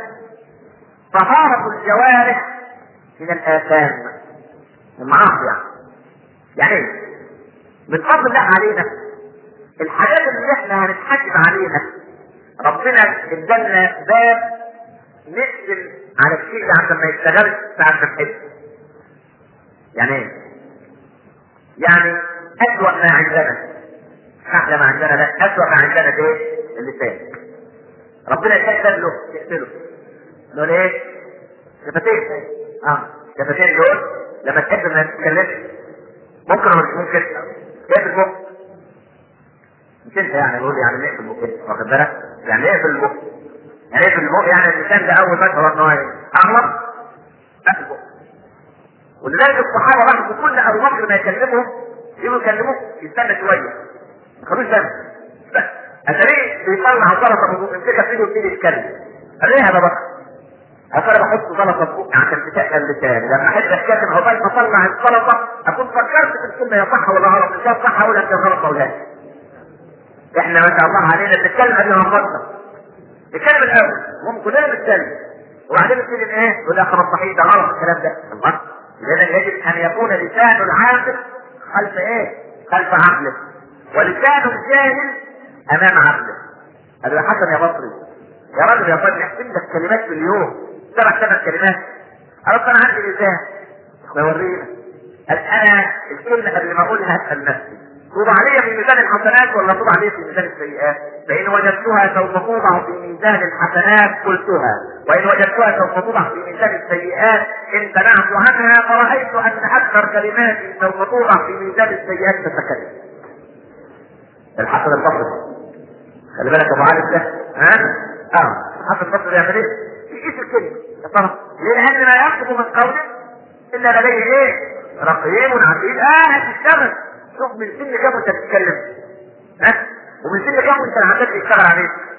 Speaker 1: طهارة الجوارح من الاثام المعاصي يعني. يعني ايه؟ من فضل الله علينا الحاجات اللي احنا هنتحكم عليها ربنا ادالنا باب نقفل على الشيء ده عشان ما يشتغلش ساعة ما نحب. يعني ايه؟ يعني أسوأ ما عندنا أحلى ما عندنا لا أسوأ ما عندنا ده ايه؟ اللسان. ربنا يكتب له يقتله. نقول ايه؟ شفتين. اه شفتين دول لما تحب ما تتكلمش ممكن ولا مش ممكن؟ كيف الممكن؟ مش انت يعني بقول يعني نقفل بقى واخد بالك؟ يعني اقفل البق يعني اقفل البق يعني اللسان ده اول ما تشعر ان هو اغلط اقفل البق ولذلك الصحابه راحوا كل ابو بكر ما يكلمهم يجوا يكلموه يستنى شويه ما خدوش بالهم بس اتاريه بيطلع سلطه من بقه يمسكها في ايده ويبتدي يتكلم قال ليه يا ابو بكر؟ انا بحط سلطه في بقي عشان تتقل اللسان لما احب اتكلم عقبال ما اطلع السلطه اكون فكرت في الكلمه يا صح ولا غلط ان كانت صح اقول لك يا غلط ولا احنا ما شاء الله علينا بنتكلم قبل ما نفكر نتكلم الاول هم كلنا بنتكلم وبعدين نبتدي ايه؟ يقول يا خلاص صحيح ده غلط الكلام ده الله لان يجب ان يكون لسان العاقل خلف ايه؟ خلف عقله ولسان الجاهل امام عقله هذا حسن يا بصري يا راجل يا فندم احسب لك كلمات في اليوم سبع ثمان كلمات قالت انا عندي لسان بورينا قال انا الكلمه قبل ما اقولها اسال نفسي توضع علي في ميزان الحسنات ولا توضع علي في ميزان السيئات؟ فإن وجدتها سوف توضع في ميزان الحسنات قلتها، وإن وجدتها سوف توضع في ميزان السيئات امتنعت عنها فرأيت أن أكثر كلمات سوف توضع في ميزان السيئات تتكلم. الحسن البصري خلي بالك يا ابو علي ده ها؟ اه الحسن البصري يعمل ايه؟ يقيس الكلمة يا ترى لأن ما يخطب من قوله إلا لديه ايه؟ رقيب عتيد اه هتشتغل شوف من سن كام وانت بتتكلم ها ومن سن كام وانت عندك تشتغل عليه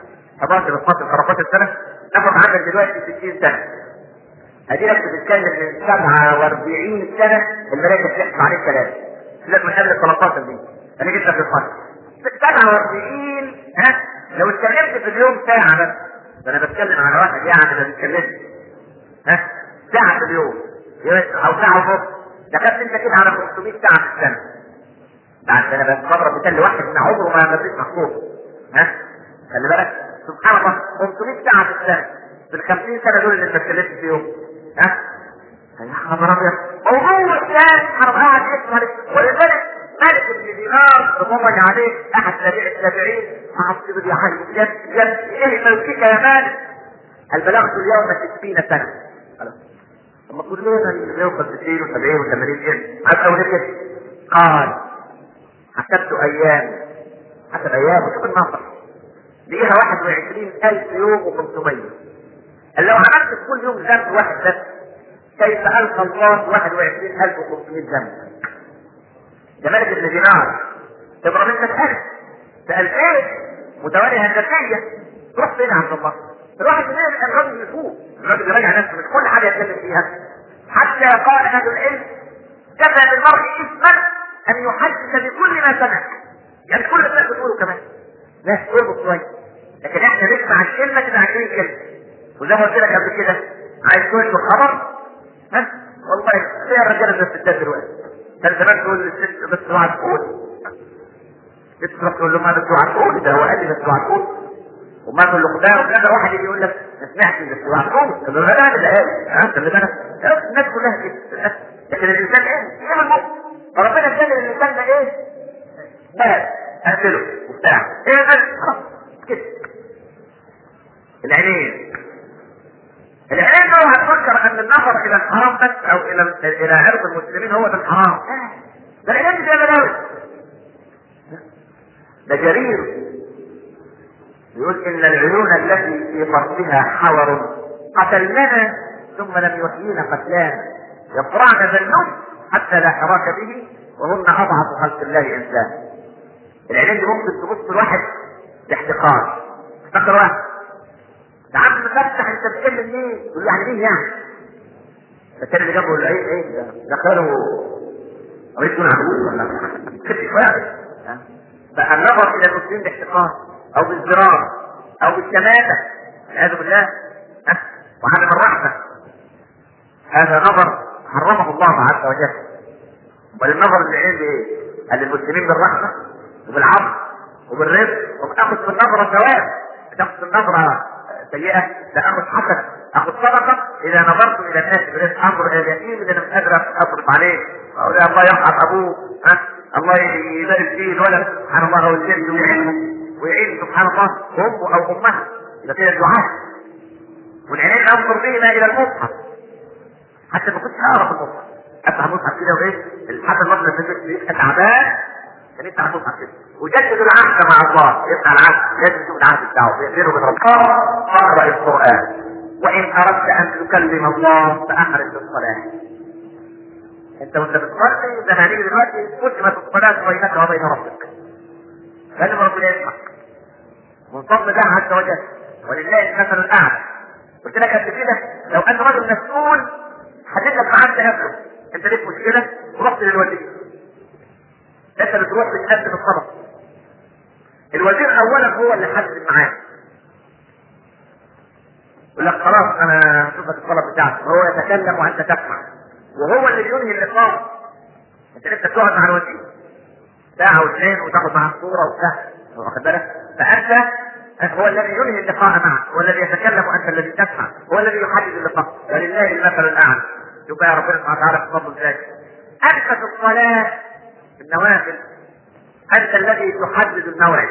Speaker 1: 11 12 13 سنه ناخد عندك دلوقتي 60 سنه ادي لك بتتكلم من 47 سنه الملائكه بتحكم عليك ثلاثه سيبك من قبل 13 دي انا جيت لك الفرق 47 ها لو اتكلمت في اليوم ساعه بس ده انا بتكلم على واحد يعني ما بيتكلمش ها ساعه في اليوم او ساعه ونص دخلت انت كده على 500 ساعه في السنه بعد انا بضرب مثال لواحد من عمره ما ما فيش مخطوط ها خلي بالك سبحان الله 500 ساعه في السنه في ال 50 سنه دول اللي انت اتكلمت فيهم ها يا خبر ابيض وهو الثاني حرام قاعد يسمع ولذلك مالك بن دينار تفرج عليه احد تابع التابعين قعد كده يا حاج جد جد ايه ملكك يا مالك هل بلغت اليوم 60 سنه خلاص اما كلنا اللي بيوصل 60 و70 و80 سنه عارف لو كده قال حسبت ايام حسب ايام وشوف النصر لقيها 21000 يوم و500 قال لو عملت في كل يوم ذنب واحد بس كيف القى الله 21500 ذنب ده ملك ابن دينار تضرب انت الالف في 2000 متواليه هندسيه تروح فين يا عبد الله؟ الواحد منهم الراجل يفوق الراجل يراجع نفسه مش كل حاجه يتكلم فيها حتى قال اهل العلم كفى بالمرء اثما ان يحدث بكل ما سمع يعني كل الناس بتقوله كمان ناس تربط شويه لكن احنا نسمع الكلمه تبقى عشرين كلمه وزي ما قلت لك قبل كده عايز تنشر خبر ها والله في الرجاله زي الستات دلوقتي كان زمان تقول للست بس اوعى تقول ست تروح تقول له ما بس اوعى تقول ده هو قال لي بس اوعى تقول وما كل خدام وكذا واحد يجي يقول لك ما سمعتش بس اوعى تقول طب ما ده اللي قال ها خلي بالك الناس كلها كده لكن الانسان ايه؟ ايه المؤمن فربنا ادانا الانسان ده ايه؟ بلد اقتله وبتاع ايه بس خلاص كده العينين العين لو هتفكر ان النظر الى الحرام بس او الى الى عرض المسلمين هو ده الحرام ده العين زي بلاوي ده جرير يقول ان العيون التي في فرضها حور قتلننا ثم لم يحيينا قتلان يفرعن ذنوب حتى لا حراك به وهن اضعف خلق الله انسان العينين دي ممكن تبص الواحد باحتقار افتكر واحد ده عم مفتح انت بتتكلم ليه؟ يقول يعني ليه يعني؟ فكان اللي جنبه يقول ايه ايه ده دخله قريت يكون عدو ولا كده شويه بقى النظر الى المسلمين باحتقار او بالزرار او بالشماتة والعياذ بالله وهذا من رحمه هذا نظر حرمه الله عز وجل وللنظر العين بايه؟ قال للمسلمين بالرحمه وبالعفو وبالرزق وبتاخذ في النظره ثواب بتاخذ في النظره سيئه لا اخذ حسنه اخذ صدقه اذا نظرت الى الناس برزق انظر الى اليتيم اللي انا مش قادر اصرف عليه اقول يا الله يرحم ابوه ها الله يبارك فيه الولد سبحان الله او الجد ويعينه ويعين سبحان الله امه او امها يبقى كده دعاء والعينين انظر بهما الى المصحف حتى ما كنتش اقرا في المصحف افتح المصحف كده وايه حتى المصحف اللي في تعبان كان يفتح المصحف كده وجدد العهد مع الله يفتح العهد لازم يشوف العهد بتاعه يقدره من ربنا اقرا القران وان اردت ان تكلم الله فاحرص بالصلاه انت وانت بتصلي ده هنيجي دلوقتي قدمت الصلاه بينك وبين ربك كلم ربنا يسمع والفضل ده عز وجل ولله المثل الاعلى قلت لك قبل كده لو ان رجل مسؤول حدد لك معاه تنفس انت ليك مشكله ورحت للوزير انت بتروح تقدم الطلب الوزير اولا هو اللي حدد معاه يقول لك خلاص انا هشوف لك الطلب بتاعك وهو يتكلم وانت تسمع وهو اللي بينهي اللقاء انت لسه بتقعد مع الوزير ساعه واثنين وتاخد معاه صوره وبتاع واخد بالك فانت هو الذي ينهي اللقاء معك هو الذي يتكلم وانت الذي تسمع هو الذي يحدد اللقاء ولله المثل الاعلى شوف يا ربنا سبحانه وتعالى في فضل ذلك انت في الصلاه في النوافل انت الذي تحدد الموعد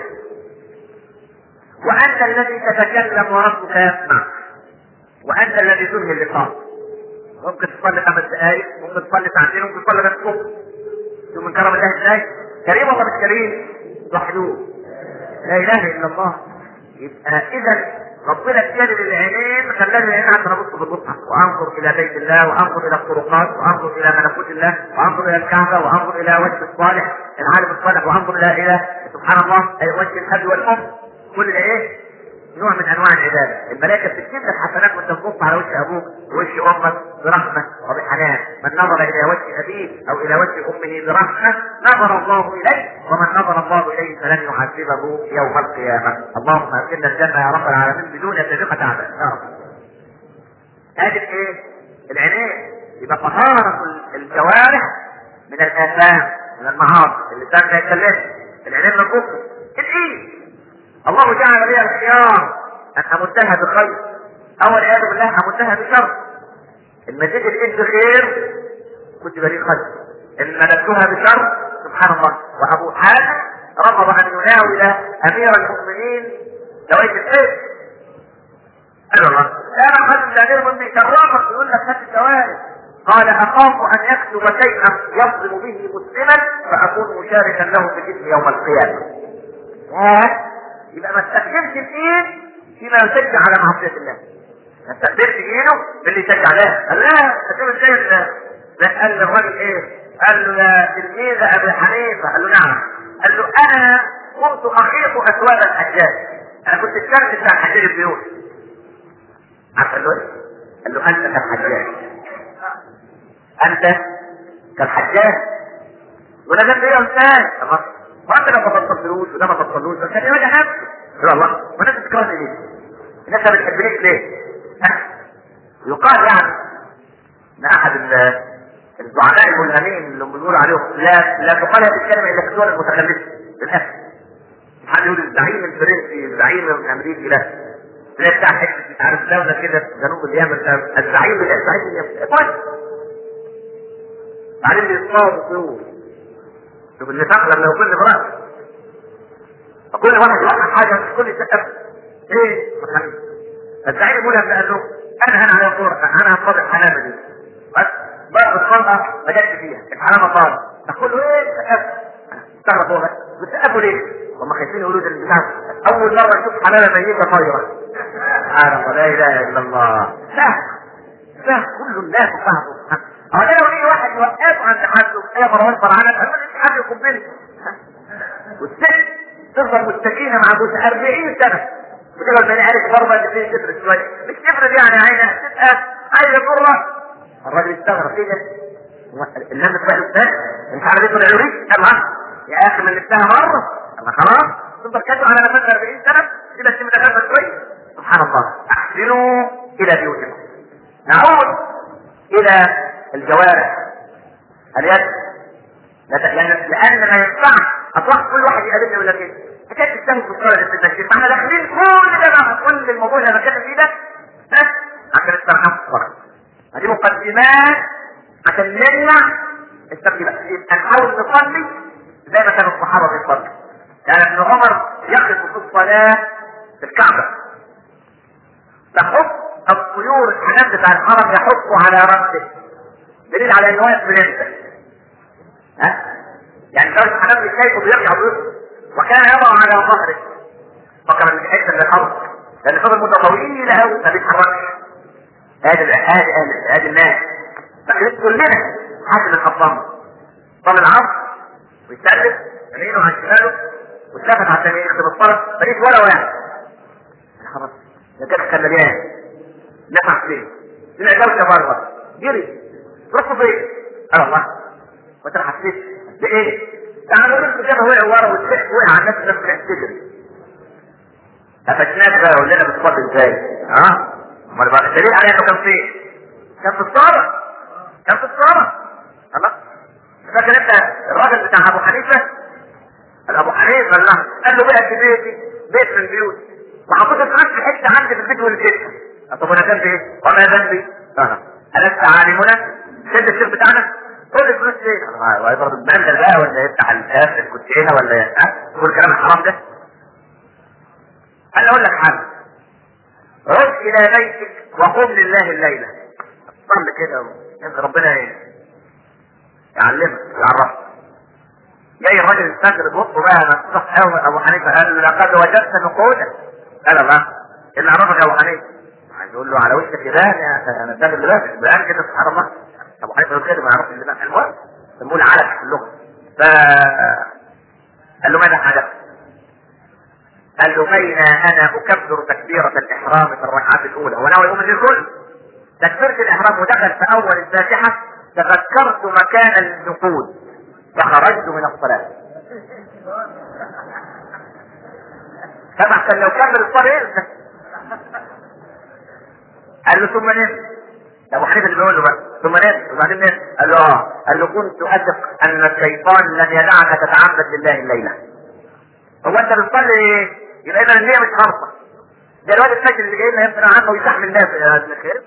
Speaker 1: وانت الذي تتكلم وربك يسمع وانت الذي تنهي اللقاء ممكن تصلي خمس دقائق ممكن تصلي ساعتين ممكن تصلي بس صبح شوف من كرم الله ازاي كريم ولا مش كريم وحدوه لا اله الا الله يبقى اذا ربنا اتجد العينين خلاني العين عشان ابص بالمصحف وانظر الى بيت الله وانظر الى الطرقات وانظر الى ملكوت الله وانظر الى الكعبه وانظر الى وجه الصالح العالم الصالح وانظر الى الى سبحان الله اي وجه الاب والام كل ده ايه؟ نوع من انواع العباده، الملائكه بتكتب لك حسنات وانت تبص على وش ابوك ووش امك برحمه وبحنان، من نظر الى وجه ابيه او الى وجه امه برحمه نظر الله اليه ومن نظر الله اليه فلن يعذبه يوم القيامه، اللهم ادخلنا الجنه يا رب العالمين بدون سابقه عذاب يا رب. هذه ايه؟ العينين يبقى طهارة الجوارح من الآثام من المعاصي اللسان ما يتكلمش العينين من الكفر الايد الله جعل لي الخيار ان امدها بخير او والعياذ بالله امدها بشر ان مديت الايد بخير كنت بريء خير ان مددتها بشر سبحان الله وابو حاتم رفض ان يناول امير المؤمنين دوائر الايد قال الله لا احد الامير المؤمنين كرامك يقول لك هات الدوائر قال اخاف ان يكتب شيئا يظلم به مسلما فاكون مشاركا له في الاثم يوم القيامه. يبقى ما تستخدمش الايد فيما يشجع على معصيه الله. ما تستخدمش ايده باللي يشجع له. قال لا تكون ازاي قال للراجل ايه؟ قال له يا تلميذ ابي حنيفه قال له نعم. قال له انا كنت اخيط اسواد الحجاج. انا كنت الشمس بتاع حجاج البيوت. عارف قال له ايه؟ قال له انت كالحجاج. انت كالحجاج ولا جنب ايه يا استاذ وانت لو ما تفصلوش وده ما تفصلوش بس كان يراجع نفسه يا الله والناس بتكرهني ليه؟ الناس ما بتحبنيش ليه؟ يقال يعني ان احد الزعماء الملهمين اللي بنقول عليهم لا لا تقال هذه الكلمه الا في الدول المتخلفه للاسف حد يقول الزعيم الفرنسي الزعيم الامريكي لا تلاقي بتاع حته مش عارف دوله كده في جنوب اليمن الزعيم الزعيم اليمن طيب بعدين بيصطادوا طيور شوف النفاق لما يكون امرأة فكل واحد يوقع حاجة كل يسقف ايه محمد الزعيم يقول لك لانه انا هنا على طور انا هصطاد الحلامة دي بس بعد الصلاه ما جاتش فيها الحلامة طار تقول له ايه سقف استغرب هو بتسقفوا ليه؟ هم خايفين يقولوا ده البتاع اول مرة اشوف حلالة ميتة طايرة سبحان الله لا اله الا الله لا لا كل الناس فهموا هو ده لو اي واحد يوقفه عند حد يا مروان فرعانة قال له حد يقبلني والست تفضل مستكينة مع جوزها 40 سنة وتقعد ما عارف ضربة اللي تفرد شوية مش تفرد يعني عينها تبقى عايزة مرة الراجل استغرب كده الناس بتروح للثاني انت عارف ايه العريس الله يا اخي من لبسها مرة الله خلاص تفضل كاتب على نفسها 40 سنة كده تشم نفسها شوية سبحان الله احسنوا الى بيوتكم نعود الى الجوارح اليد لان لان ما ينفعش اطلق كل واحد يقابلني يقول لك ايه حكايه السهم في الصلاه في التنشيط فاحنا داخلين كل ده مع كل الموضوع اللي انا بتكلم فيه ده بس عشان استرحم الصلاه هذه مقدمات عشان نمنع التبديل نحاول نصلي زي ما كان الصحابه بيصلوا يعني ابن عمر يقف في الصلاه في الكعبه تحط الطيور الحنان بتاع الحرم يحطوا على راسه دليل على انه واقف من انت ها يعني لو الحنان مش شايفه بيرجع بيصل وكان يضع على ظهره فكر من حته من الارض لان فضل مده طويله قوي ما بيتحركش هذه هذه هذه الناس لكن كلنا حاكم الخطام طال العصر ويسلم يمينه عن شماله واتلفت عشان يخدم الطرف مفيش ولا واحد خلاص ده كده كان مليان نفع فين طلع دوشه بره جري رحت فين؟ قال الله وانت حسيت بايه؟ يعني الرزق كده وقع ورا والسحب وقع على الناس نفس تجري قفشناك بقى قول لنا بتصلي ازاي؟ ها؟ امال بقى الدليل على انه كان فين؟ كان في الصلاه كان في الصلاه خلاص فاكر انت الراجل بتاع ابو حنيفه ابو حنيفه قال له قال له بقى في بيتي بيت من بيوتي وحطيت الفلوس في حته عندي في البيت والبيت طب وانا ذنبي ايه؟ وما ذنبي؟ اه ألست عالمنا؟ سد الشيخ بتاعنا؟ خد الفلوس ليه؟ وهيضرب البندل بقى ولا يفتح الكاس الكوتشينه ولا ها؟ كل الكلام الحرام ده؟ انا اقول لك حاجه عد الى بيتك وقم لله الليله صل كده انت ربنا ايه؟ يعلمك يعرفك جاي الراجل الفجر بص بقى مفتوح قوي ابو حنيفه قال له لقد وجدت نقودا قال الله اللي عرفك يا ابو حنيفه عايز يقول له على وشك يبان يا انا الفجر اللي بان بان كده سبحان الله ابو حنيفه يقول كده ما يعرفش اللي بان المهم سموه العلف في اللغه ف قال له ماذا حدث؟ قال له بين انا اكبر تكبيرة الاحرام في الركعات الاولى وناوي يقوم الكل تكبيرة الاحرام ودخل في اول الفاتحة تذكرت مكان النقود فخرجت من الصلاة طبعا كان لو كمل الصلاة ينسى قال له ثم نمت ابو حنيفه اللي بيقول له بقى ثم نمت وبعدين نمت قال له اه قال له كنت اثق ان الشيطان لن يدعك تتعبد لله الليله هو انت بتصلي ايه؟ يبقى اذا النية مش خالصة ده الواد الفجر اللي جاي لنا يمكن عنه ويستحمل الناس يا ابن الخير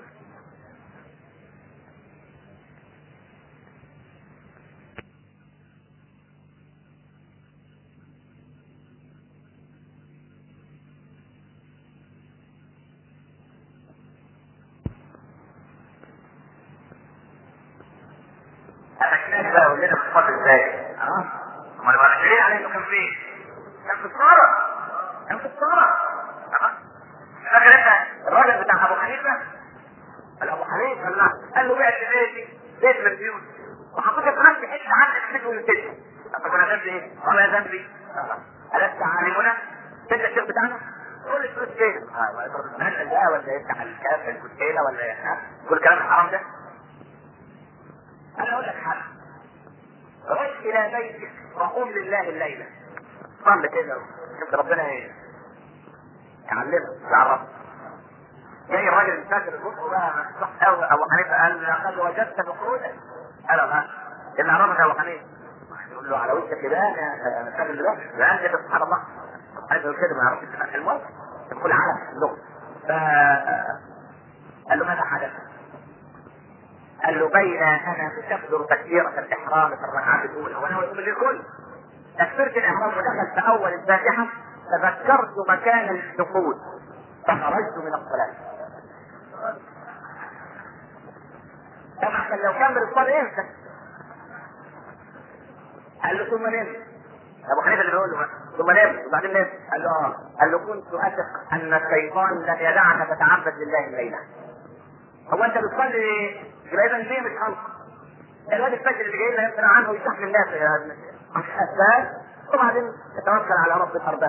Speaker 1: أتكلم بقى يقول لنا بتصلي ازاي؟ اه امال بقى ليه عليه انه كان فين؟ كان في الصالة كان في الصالة فاكر انت الراجل بتاع ابو حنيفه قال ابو حنيفه قال له قال له بعت بيتي بيت من البيوت وحطيت في نفسي حته عنك حته من البيت طب انا ذنبي ايه؟ قال يا ذنبي ألست عالمنا؟ انت الشيخ بتاعنا؟ قول لي فلوس فين؟ اه ما يضرب المال ده ولا يفتح الكاف الكتيله ولا ها؟ كل كلام الحرام ده؟ انا اقول لك حاجه رش الى بيتك وقوم لله الليله صل كده شفت ربنا ايه يعلمك يعرفك جاي الراجل فاكر البص بقى صح قوي ابو حنيفه قال لقد وجدت نقودا قال لا اللي عرفك ابو حنيفه يقول له على وشك كده انا فاكر دلوقتي لا انت سبحان الله حنيفه يقول كده ما يعرفش يفتح الموت يقول على اللغه ف قال له ماذا حدث؟ قال له بين انا تكبر تكبيرة الاحرام في الركعات الاولى وانا اقول للكل تكبيرة الاحرام ودخل في اول الفاتحة تذكرت مكان النقود فخرجت من الصلاة طبعا كان لو كمل الصلاة ينسى قال له ثم نمت ابو حنيفه اللي بيقول له بقى. ثم نمت وبعدين نمت قال له اه قال له كنت اثق ان الشيطان لن يدعك تتعبد لله الليله هو انت بتصلي ايه؟ يبقى اذا ليه مش خالص الواد الفجر اللي جاي لنا يمكن عنه ويستحمل الناس يا ابن الشيخ وبعدين يتوكل على رب الارباب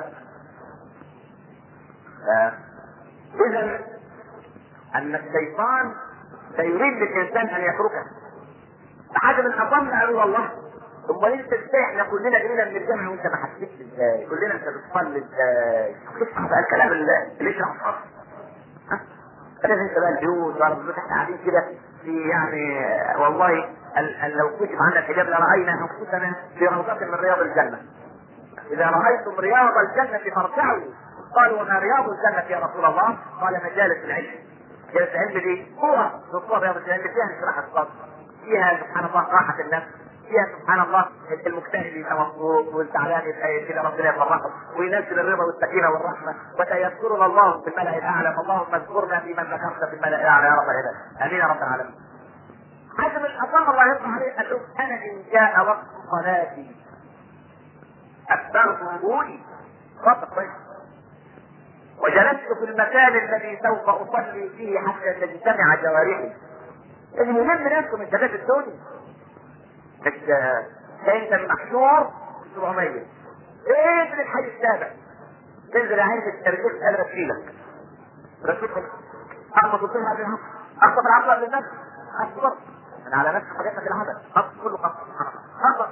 Speaker 1: اذا ان الشيطان سيريد للانسان ان يتركه حاجه من اظن قالوا والله امال انت ازاي احنا كلنا جينا من الجامعه وانت ما حسيتش ازاي؟ كلنا انت بتصلي ازاي؟ تسمع بقى الكلام اللي اللي يشرح الصف ها؟ لازم انت بقى البيوت ولا احنا قاعدين كده في يعني والله ال- ال- لو كتب عنا الحجاب لراينا انفسنا في روضه من رياض الجنه. اذا رايتم رياض الجنه فارتعوا قالوا وما رياض الجنه يا رسول الله؟ قال مجالس العلم. مجالس العلم دي قوه دكتور رياض العلم فيها انشراح الصدر فيها سبحان الله راحه النفس فيها سبحان الله المجتهد يبقى مبسوط والزعلان يبقى كده ربنا يفرحه وينزل الرضا والسكينه والرحمه وسيذكرنا الله في الملا الاعلى اللهم اذكرنا في من ذكرت في الملا الاعلى يا رب العباد امين يا رب العالمين. حسب الاطار الله يرضى عليه قال له انا ان جاء وقت صلاتي اكبرت وضوئي صدق طيب وجلست في المكان الذي سوف اصلي فيه حتى تجتمع جوارحي لازم يلم نفسه من شباب الدنيا مش انت المحشور 700 ايه من الحي السابع تنزل عين الترجيح قادر اشيلك رسولك اخبط وصلها بالعقل اخبط العقل قبل النفس اخبط انا على نفس حاجاتك العدد اخبط كله خبط اخبط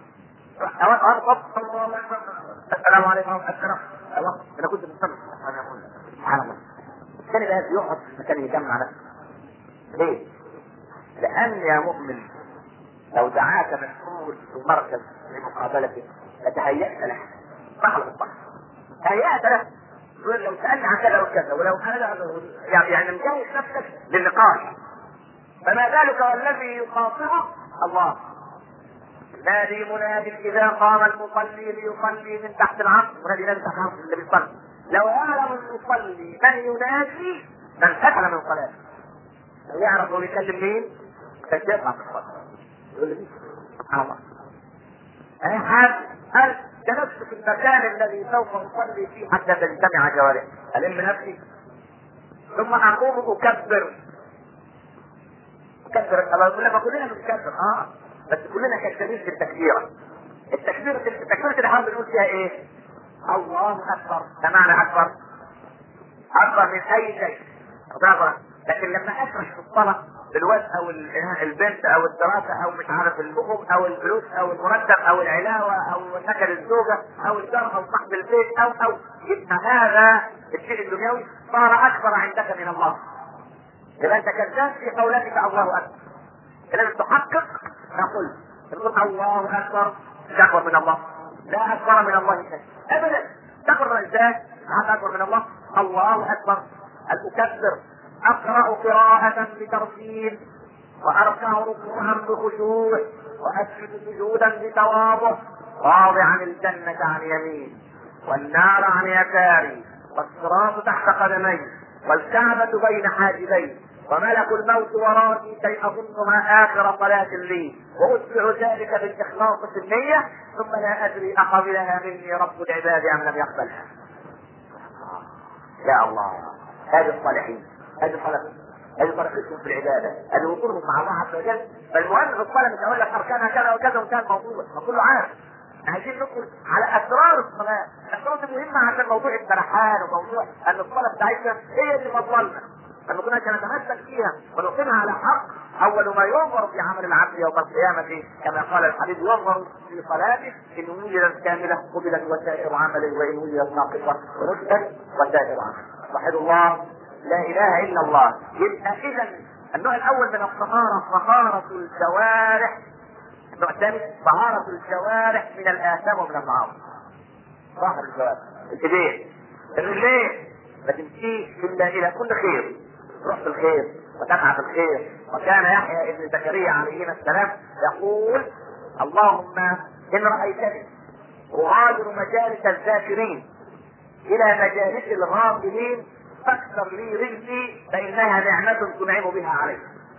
Speaker 1: السلام عليكم السلام الله انا كنت مستمع سبحان الله الثاني بقى يقعد في مكان يجمع نفسه ليه؟ لان يا مؤمن لو دعاك مسؤول في مركز لمقابلته لتهيأت له صح ولا مش صح؟ تهيأت له يقول لو سألني عن كذا وكذا ولو انا يعني يعني مجهز نفسك للنقاش فما بالك والذي يخاطبه الله نادي مناد اذا قام المصلي ليصلي من تحت العصر منادي نادي تحت العصر اللي بيصلي لو يعلم المصلي من ينادي من سكن من صلاته لو يعرف هو بيكلم مين كان يطلع في الصلاه يقول لي سبحان الله انا حاب هل جلست في المكان الذي سوف اصلي فيه حتى تجتمع جوارحي الم نفسي ثم اقوم اكبر اكبر لما كلنا بنكبر اه بس كلنا كذابين في التكبيره التكبيره التكبيره الاحرام بنقول فيها ايه؟ الله اكبر ده معنى اكبر اكبر من اي شيء لكن لما اشرح في الصلاه الواد او البنت او الدراسه او مش عارف الحقوق او الفلوس او المرتب او العلاوه او سكن الزوجه او الجار او صاحب البيت او او يبقى هذا الشيء الدنيوي صار اكبر عندك من الله. اذا انت كذاب في قولك الله اكبر. لازم تحقق نقول تقول الله اكبر مش اكبر من الله. لا اكبر من الله شيء ابدا تكبر الانسان هذا اكبر من الله الله اكبر اكبر اقرا قراءة بترتيل واركع ركوعا بخشوع واسجد سجودا بتواضع واضعا الجنة عن يمين والنار عن يساري والصراط تحت قدمي والكعبة بين حاجبي وملك الموت ورائي كي اظنها اخر صلاة لي واتبع ذلك بالاخلاص في النية ثم لا ادري اقبلها مني رب العباد ام لم يقبلها. يا الله هذه الصالحين هذه طريقتهم هذه طريقتهم في العباده هذه وصولهم مع الله عز وجل فالمهم في الصلاه مش هقول لك اركانها كذا وكذا وكان موضوع ما كله عارف عايزين ندخل على اسرار الصلاه الاسرار دي مهمه عشان موضوع السرحان وموضوع ان الصلاه بتاعتنا هي اللي فضلنا لما كنا نتمسك فيها ونقيمها على حق اول ما ينظر في عمل العبد يوم القيامه كما قال الحبيب ينظر في صلاته ان وجدت كامله قبلت وسائر عمله وان وجدت ناقصه ردت وسائر عمله وحد الله لا اله الا الله يبقى اذا النوع الاول من الطهاره طهاره الجوارح النوع الثاني طهاره الجوارح من الاثام ومن المعاصي طهر الجوارح الايدين الرجلين ما تمشيش الا الى كل خير تروح في الخير وتسعى في الخير وكان يحيى ابن زكريا عليه السلام يقول اللهم ان رايتني اغادر مجالس الذاكرين الى مجالس الغافلين فاكثر لي رزقي فانها نعمة تنعم بها علي.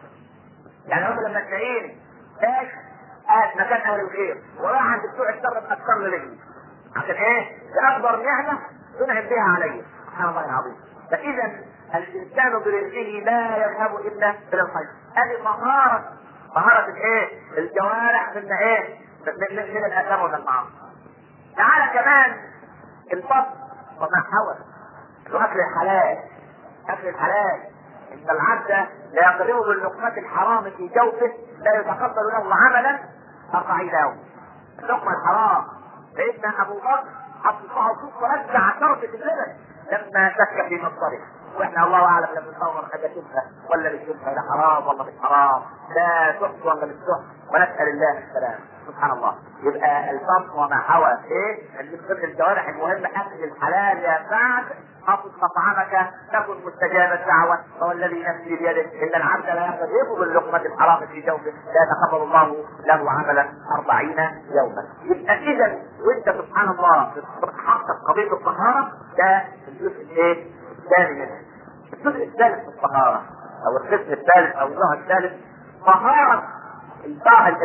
Speaker 1: يعني هم لما تلاقيني ايش؟ قاعد مكان اهل الخير وراح عند بتوع الشر تاثر لي رجلي. عشان ايه؟ دي اكبر نعمة تنعم بها علي. سبحان الله العظيم. فاذا الانسان برزقه لا يذهب الا الى الخير. هذه طهارة طهارة الايه؟ الجوارح من ايه؟ من, من الاثام ومن المعاصي. تعالى كمان الفضل وما حول واكل الحلال اكل الحلال ان العبد لا يقدر باللقمة الحرام في جوفه لا يتقبل له عملا أربعين يوم اللقمة الحرام سيدنا ابو بكر حط صباعه صوت ورجع شربة اللبن لما شك في مصدره واحنا الله اعلم لما ندور حاجه شبهه ولا مش شبهه لا حرام ولا مش حرام لا تحت ولا مش تحت ونسال الله السلام سبحان الله يبقى البطن وما حوى ايه اللي من ضمن الجوارح المهمه اكل الحلال يا سعد حفظ مطعمك تكن مستجاب الدعوة هو الذي نفسي بيده إن العبد لا يقدر باللقمة الحرام في جوفه لا يتقبل الله له عملا أربعين يوما يبقى إذا وأنت سبحان الله تحقق قضية الطهارة ده الجزء الإيه؟ الثاني منها الجزء الثالث في الطهارة أو القسم الثالث أو النوع الثالث طهارة القلب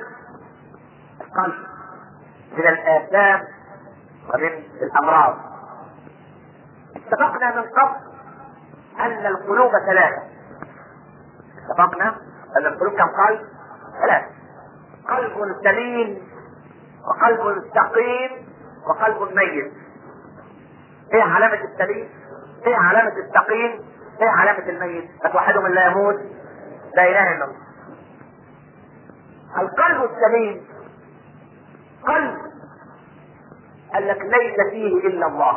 Speaker 1: القلب من الآثام ومن الأمراض اتفقنا من قبل ان القلوب ثلاثة اتفقنا ان القلوب كم قلب ثلاثة قلب سليم وقلب سقيم وقلب ميت ايه علامة السليم ايه علامة السقيم ايه علامة الميت فتوحدهم لا يموت لا اله الا الله القلب السليم قلب قال لك ليس فيه الا الله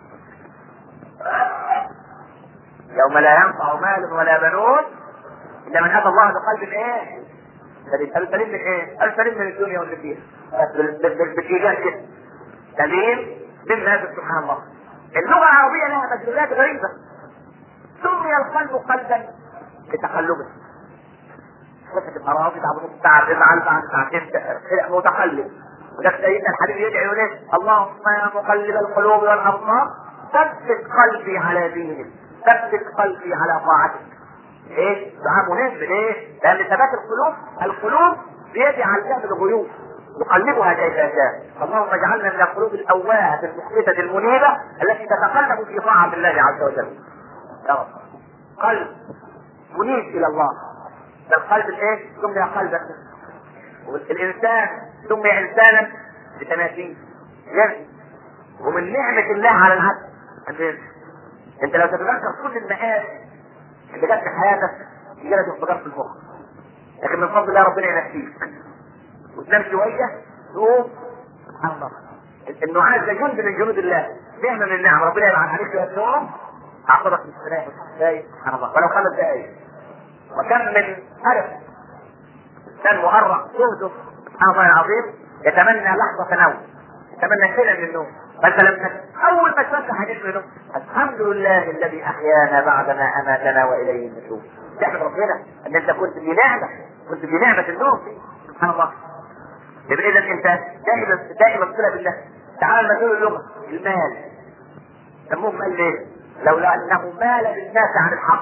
Speaker 1: يوم لا ينفع مال ولا بنون الا من اتى الله بقلب ايه؟ سليم سليم من ايه؟ سليم من الدنيا واللي فيها بالايجاد كده سليم من هذا سبحان الله اللغه العربيه لها مدلولات غريبه سمي القلب قلبا لتقلبه وقت الاراضي بعد نص ساعه تزعل بعد ساعتين متقلب وده سيدنا الحبيب يدعي يقول اللهم يا مقلب القلوب والابصار ثبت قلبي على دينك ثبت قلبي على طاعتك ايه دعاء مهم ليه لان ثبات القلوب القلوب بيد علام الغيوب يقلبها كيف يشاء اللهم اجعلنا من القلوب الاواهه المخبته المنيبه التي تتقلب في طاعه الله عز وجل يا رب قلب منيب الى الله ده القلب الايه سمي قلبا الانسان سمي انسانا بتماثيل يزني ومن نعمة الله على العبد أن انت لو تتذكر كل المآسي اللي جت في حياتك يجي لك انفجار في المخ لكن من فضل الله ربنا ينسيك وتنام شويه تقوم سبحان الله النعاس ده جند من جنود الله نعمه من النعم ربنا يبعث عليك شويه نوم عقبك من السلاح سبحان الله ولو خمس دقائق وكم من حرف كان مؤرق جهده سبحان الله العظيم يتمنى لحظه نوم يتمنى سنه من النوم فانت لما اول ما تفتح حديث منه الحمد لله الذي احيانا بعدما اماتنا واليه النشور تحمد ربنا ان انت كنت في نعمه كنت في نعمه النوم سبحان الله يبقى اذا انت دائما دائما صله بالله تعال نقول اللغه المال سموه مال ليه؟ لولا انه مال بالناس عن الحق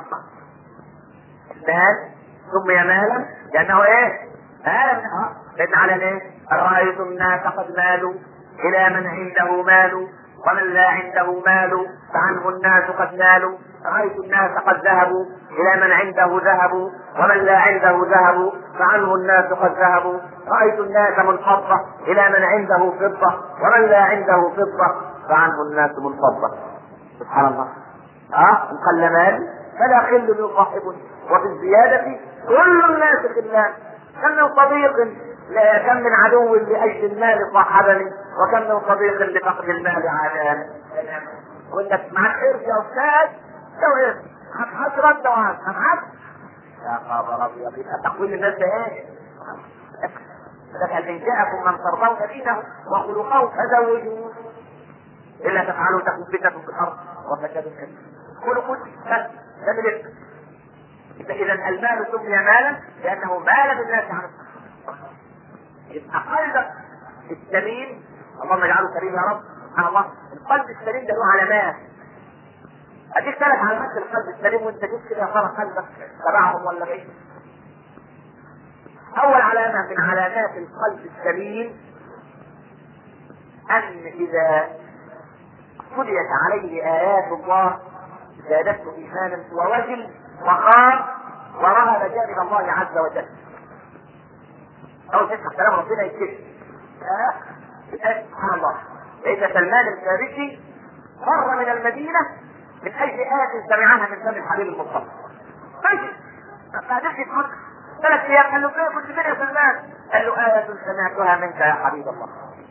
Speaker 1: المال سمي مالا لانه ايه؟ مالا لان على ايه؟ رايت الناس قد مالوا الى من عنده مال ومن لا عنده مال فعنه الناس قد نالوا رأيت الناس قد ذهبوا إلى من عنده ذهبوا ومن لا عنده ذهبوا فعنه الناس قد ذهبوا رأيت الناس منفضة إلى من عنده فضة ومن لا عنده فضة فعنه الناس منفضة سبحان الله اه ان قل مال فلا خل يصاحبني وفي الزيادة كل الناس خلان كم من صديق لا كم من عدو لأجل المال صاحبني وكم من صديق لفقد المال عاداني وانت معك قرش يا استاذ لو ايه هتحط رد وهات هتحط يا خبر ابيض يبقى تقويم الناس ده ايه؟ لك ان جاءكم من ترضون دينه وخلقه فزوجوه الا تفعلوا تكون فتنه في الارض وفساد كبير خلق بس ده من اذا المال سمي مالا لانه مال بالناس عن يبقى قلبك السليم اللهم اجعله سليم يا رب سبحان الله القلب السليم ده له علامات اديك ثلاث علامات للقلب السليم وانت جيت كده يا ترى قلبك تبعهم ولا ايه؟ اول علامه من علامات القلب السليم ان اذا تليت عليه ايات الله زادته ايمانا ووجل وخاف ورهب جانب الله عز وجل اول تسمع كلام ربنا يكتب سبحان الله لأن سلمان الفارسي مر من المدينة من أجل آية سمعها من فم الحبيب المصطفى. ماشي ما قدرش يتفكر ثلاث أيام قال له كيف كنت فين يا سلمان؟ قال له آية سمعتها منك يا حبيب الله.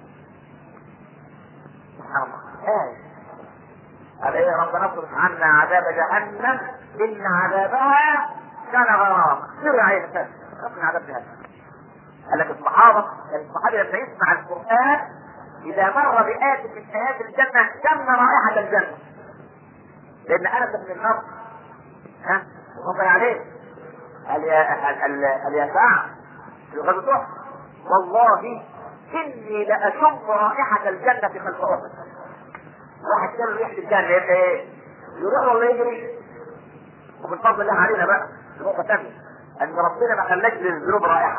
Speaker 1: سبحان الله آية قال إيه ربنا اصرف عنا عذاب جهنم إن عذابها كان غراما. سر يا عين ربنا عذاب جهنم. قال لك الصحابة الصحابي لما يسمع القرآن إذا مر بآية من آيات الجنة شم رائحة الجنة. لأن أنس بن النضر ها وقع عليه قال يا قال قال يا سعد في غزوة والله إني لأشم رائحة الجنة في خلف أحد. واحد كان ريحة الجنة يبقى إيه؟ يروح ولا يجري؟ ومن فضل الله علينا بقى نقطة ثانية أن ربنا ما خلاش للذنوب رائحة.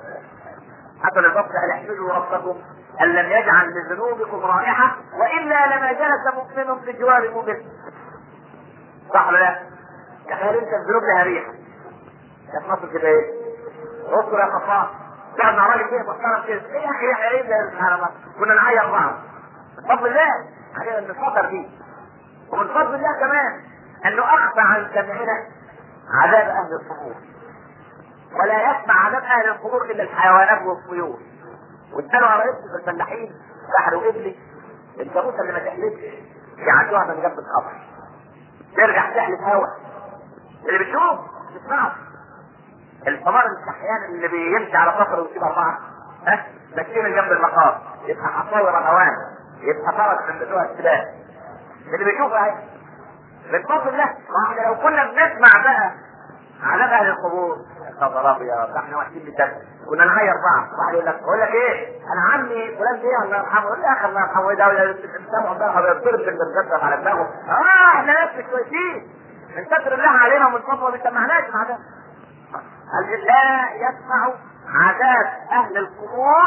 Speaker 1: حتى للرب قال احمدوا ربكم ان لم يجعل لذنوبكم رائحه والا لما جلس مؤمن بجوار مؤمن صح ولا لا؟ تخيل انت الذنوب لها ريحه كانت مصر كده ايه؟ اذكر يا خطاب بعد ما راجل كده بطلت كده ايه يا اخي يا ايه ده سبحان الله كنا نعيط بعض من فضل الله علينا ان نفكر فيه ومن فضل الله كمان انه اخفى عن سمعنا عذاب اهل القبور ولا يسمع عذاب اهل القبور الا الحيوانات والطيور واداله على اسم الفلاحين بحر وابلي الجاموسه اللي ما تحلفش يعدوها من جنب القبر ترجع تحلف هوا اللي بتشوف تسمعه الحمار الكحيان اللي بيمشي على صخر ويسيب اربعه ها ماشي من جنب المقام يبقى حصاوي روان يبقى فرس من بتوع السباق اللي بيشوفه اهي من فضل الله واحنا لو كنا بنسمع بقى عذاب اهل القبور خبر ابيض ده احنا واحدين بالدم كنا نغير بعض واحد يقول لك بقول لك ايه انا عمي فلان ده الله يرحمه يقول لي يا اخي الله يرحمه ايه ده ولا سامعه ده بيضرب بالمسدس على دماغه اه احنا ناس كويسين من ستر الله علينا ومن فضله ما سمعناش مع ده قال لا يسمع عذاب اهل القبور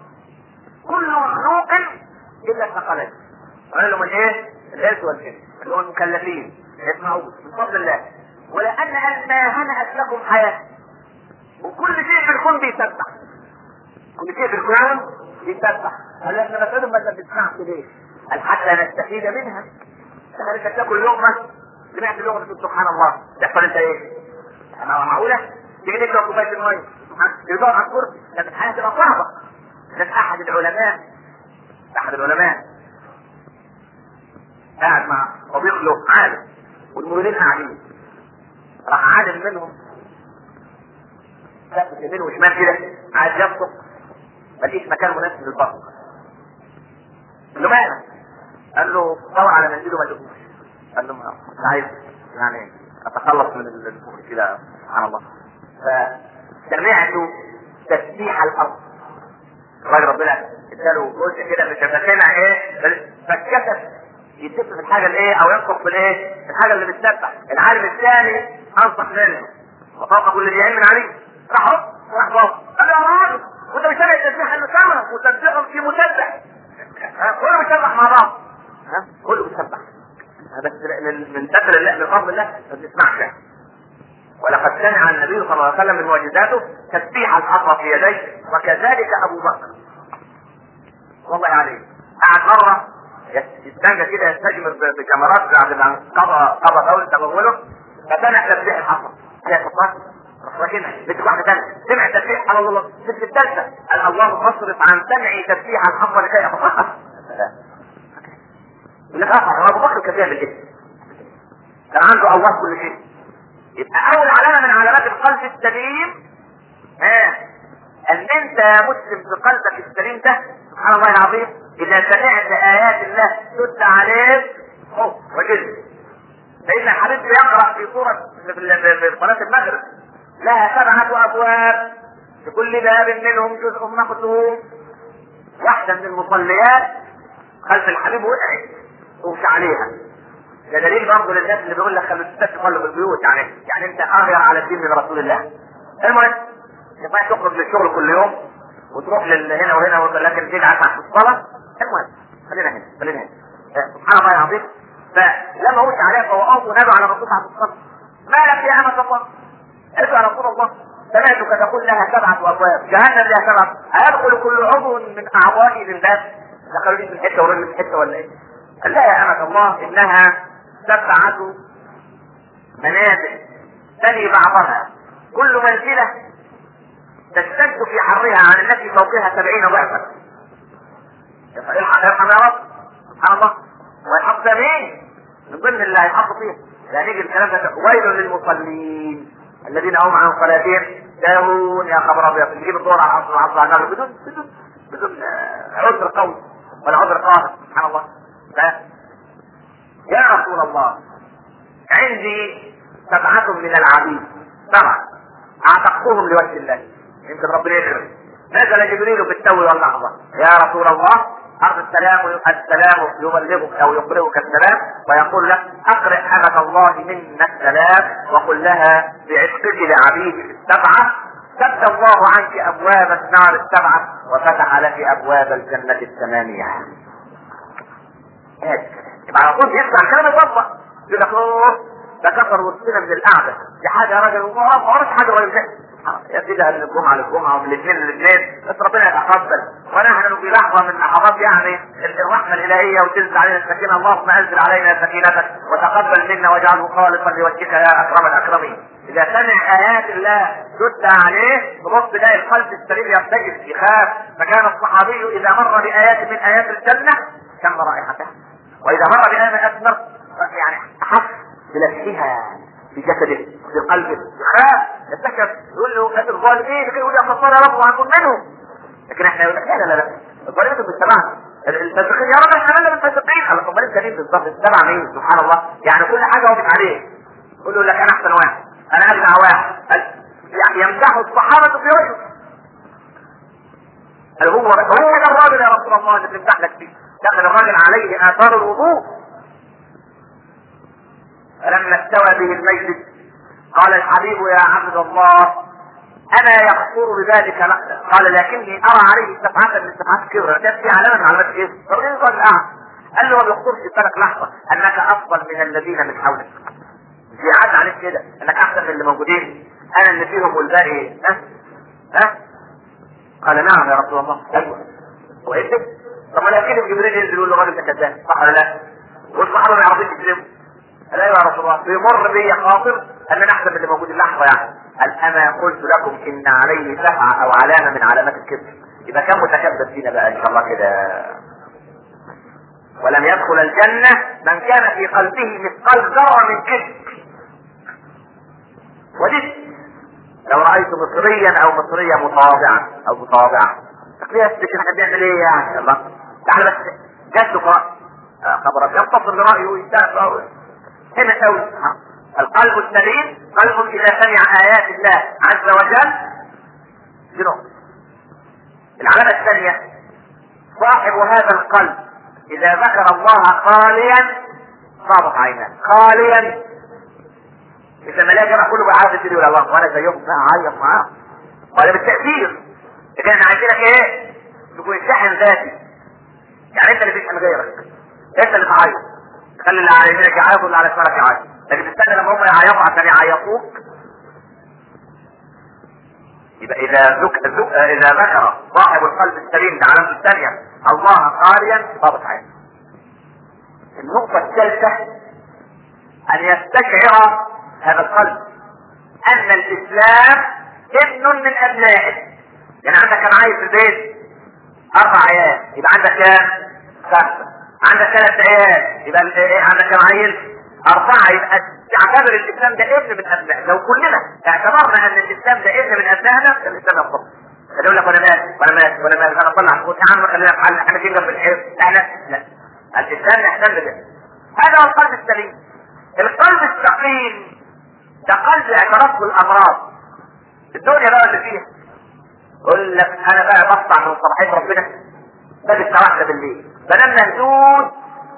Speaker 1: كل مخلوق الا الثقلين قال لهم الايه؟ الانس والجن اللي هم المكلفين يسمعوا من فضل الله ولان ما هنأت لكم حياه وكل شيء في الكون بيسبح كل شيء في الكون بيسبح قال احنا بسألهم ما بتسمعش ليه؟ قال حتى نستفيد منها انت تاكل لقمه سمعت لغه تقول سبحان الله تحصل انت ايه؟ انا معقوله؟ تيجي تشرب كوبايه الميه تدور على الكرسي لكن الحياه تبقى صعبه لكن احد العلماء احد العلماء قاعد مع صديق له عالم والمديرين قاعدين راح عالم منهم لفت يمين وشمال كده قاعد يبصق مفيش مكان مناسب للبصق قال له مالك؟ قال له دور على منزله ما لقوش قال له ما مش عايز يعني اتخلص من البخل كده سبحان الله فسمعت تسبيح الارض الراجل ربنا اداله جزء كده مش سامع ايه فاتكسف يتف في الحاجه الايه او ينطق في الايه الحاجه اللي بتسبح العالم الثاني انصح منه وفوق كل ذي علم عليه راح هوب راح فوق قال له يا راجل وانت مش سامع التسبيح انه سامع مسبح في مسبح ها كله بيسبح مع بعض ها كله بيسبح بس من ستر الله من فضل الله ما بنسمعش ولقد سمع النبي صلى الله عليه وسلم من معجزاته تسبيح الحصى في يديه وكذلك ابو بكر والله عليه قعد مره يستنجى كده يستجمر بكاميرات بعد ما قضى قضى دولة تموله فسمع تسبيح الحصى يا سبحان راكنها بنت واحده ثانيه سمع تسبيح على الله بنت الثالثه قال اللهم اصرف عن سمعي تسبيح الحصى لكي اتفقه يقول لك اه ابو بكر كان بيعمل كده كان عنده الله كل شيء يبقى اول علامه من علامات القلب السليم ها ان انت يا مسلم في قلبك السليم ده سبحان الله العظيم اذا سمعت ايات الله تتلى عليك خوف وجل سيدنا الحبيب يقرا في سوره في صلاه المغرب لها سبعه ابواب لكل باب منهم جزء مختوم واحده من المصليات خلف الحبيب وقعت ومش عليها ده دليل برضه للناس اللي بيقول لك خلوا الستات تصلوا في البيوت يعني يعني انت اغير على الدين من رسول الله المهم ينفع تخرج للشغل كل يوم وتروح لهنا وهنا لكن تجعل تحت الصلاه المهم خلينا هنا خلينا هنا سبحان الله العظيم فلما وقع عليها فوقفوا ونادوا على الرسول تحت الصلاه ما لك يا امة الله قالت يا رسول الله سمعتك تقول لها سبعة أبواب جهنم لها سبعة أيدخل كل عضو من أعضائي من باب دخلوا لي من حتة ورجل من حتة ولا إيه؟ قال لا يا أمة الله إنها سبعة منازل تلي بعضها كل منزلة تشتد في حرها عن التي فوقها سبعين ضعفا يرحم يا رب سبحان الله ويحط مين من ضمن اللي هيحط فيه يعني يجي الكلام ده ويل للمصلين الذين هم عن صلاتهم ساهون يا خبر ابيض نجيب الدور على العصر والعصر على النار بدون بدون بدون عذر قوي ولا عذر قاهر سبحان الله ف... يا رسول الله عندي سبعة من العبيد سبعة اعتقتهم لوجه الله يمكن ربنا يكرم نزل جبريل بالتو واللحظة يا رسول الله أرض السلام السلام يبلغك أو يقرئك السلام ويقول لك أقرئ أمة الله منا السلام وقل لها بعتقك لعبيدك السبعة سد الله عنك أبواب النار السبعة وفتح لك أبواب الجنة الثمانية. يبقى على طول يسمع كلام يطبق يقول لك أوه ده كسر وسطنا من القعدة دي حاجة يا راجل ما عرفش حاجة ولا يا سيدي من الجمعة للجمعة ومن الاثنين للاثنين بس ربنا يتقبل ونحن في لحظة من لحظات يعني الرحمة الإلهية وتنزل علينا السكينة اللهم أنزل علينا سكينتك وتقبل منا واجعله خالصا لوجهك يا أكرم الأكرمين إذا سمع آيات الله تتلى عليه تبص تلاقي القلب السليم يرتجف يخاف فكان الصحابي إذا مر بآيات من آيات الجنة شم رائحتها وإذا مر بآيات من آيات النار يعني أحس بلفحها في جسده في قلبه يخاف يتكف يقول له الظالمين يقول يا خسارة يا رب وهكون منهم لكن احنا يقول لك لا لا لا الظالمين بالسبعة الفاسقين يا رب احنا مالنا بالفاسقين على طب الكريم بالظبط السبعة مين سبحان الله يعني كل حاجة واقف عليه يقول له لك انا احسن واحد انا اجدع واحد يعني يمدحه الصحابة في وجهه قال هو هو ده الراجل يا رسول الله اللي بنمدح لك فيه دخل الراجل عليه اثار الوضوء فلما استوى به المجلس قال الحبيب يا عبد الله انا يخطر بذلك لا قال لكني ارى عليه سبعة من سبعات كبرى كانت في علامة من علامات ايه؟ الراجل قال الاعمى قال له ما بيخطرش في بالك لحظة انك افضل من الذين من حولك في عاد عليك كده انك احسن من اللي موجودين انا اللي فيهم والباقي ها ها قال نعم يا رسول الله ايوه وايه طب ما لو كده جبريل ينزل يقول له الراجل ده كذاب صح ولا لا؟ والصحابه ما يعرفوش يكذبوا قال ايوه يا رسول الله بيمر بي خاطر ان انا احسن من اللي موجود اللحظه يعني قال اما قلت لكم ان عليه سبعه او علامه من علامات الكذب يبقى كم متكبر فينا بقى ان شاء الله كده ولم يدخل الجنة من كان في قلبه مثقال ذرة من كذب وددت لو رأيت مصريا أو مصرية متواضعة أو متواضعة تقول يا سيدي احنا بنعمل ايه يعني الله تعالى بس جات له خبرك يتصل برأيه ويستاء هنا قوي القلب السليم قلب إذا سمع آيات الله عز وجل جنون العلامة الثانية صاحب هذا القلب إذا ذكر الله خاليا صابت عيناه خاليا إذا ما لا جمع كله بقى عايز يقول الله وأنا زيهم بقى عيط معاه ولا بالتأثير إذا احنا عايزينك إيه؟ تكون شاحن ذاتي يعني أنت اللي تشحن غيرك أنت اللي تعيط تخلي اللي على يمينك يعيط واللي على شمالك يعيط لكن تستنى لما هم يعيطوا عشان يعيطوك يبقى إذا ذك... ذك... إذا ذكر صاحب القلب السليم ده علامة الثانية الله خاليا ضابط عين النقطة الثالثة أن يستشعر هذا القلب أن الإسلام ابن من أبنائه يعني عندك كم عيل في البيت أربع عيال يبقى عندك كام؟ خمسة عندك ثلاث عيال يبقى إيه عندك كم عيل؟ أربعة يبقى تعتبر الإسلام ده ابن من أبنائه لو كلنا اعتبرنا أن الإسلام ده ابن من أبنائنا الإسلام ينطبق يقول لك وانا مال وانا مال وانا مال انا اطلع الخوت يا عم خلينا في حل احنا في جنب الحيط لا لا لا الاسلام يحتل بده هذا هو القلب السليم القلب السقيم ده قلب اعتراف بالامراض الدنيا بقى اللي فيها يقول لك انا بقى بطلع من صباحيه ربنا باب الساعه واحده بالليل بنام مهدود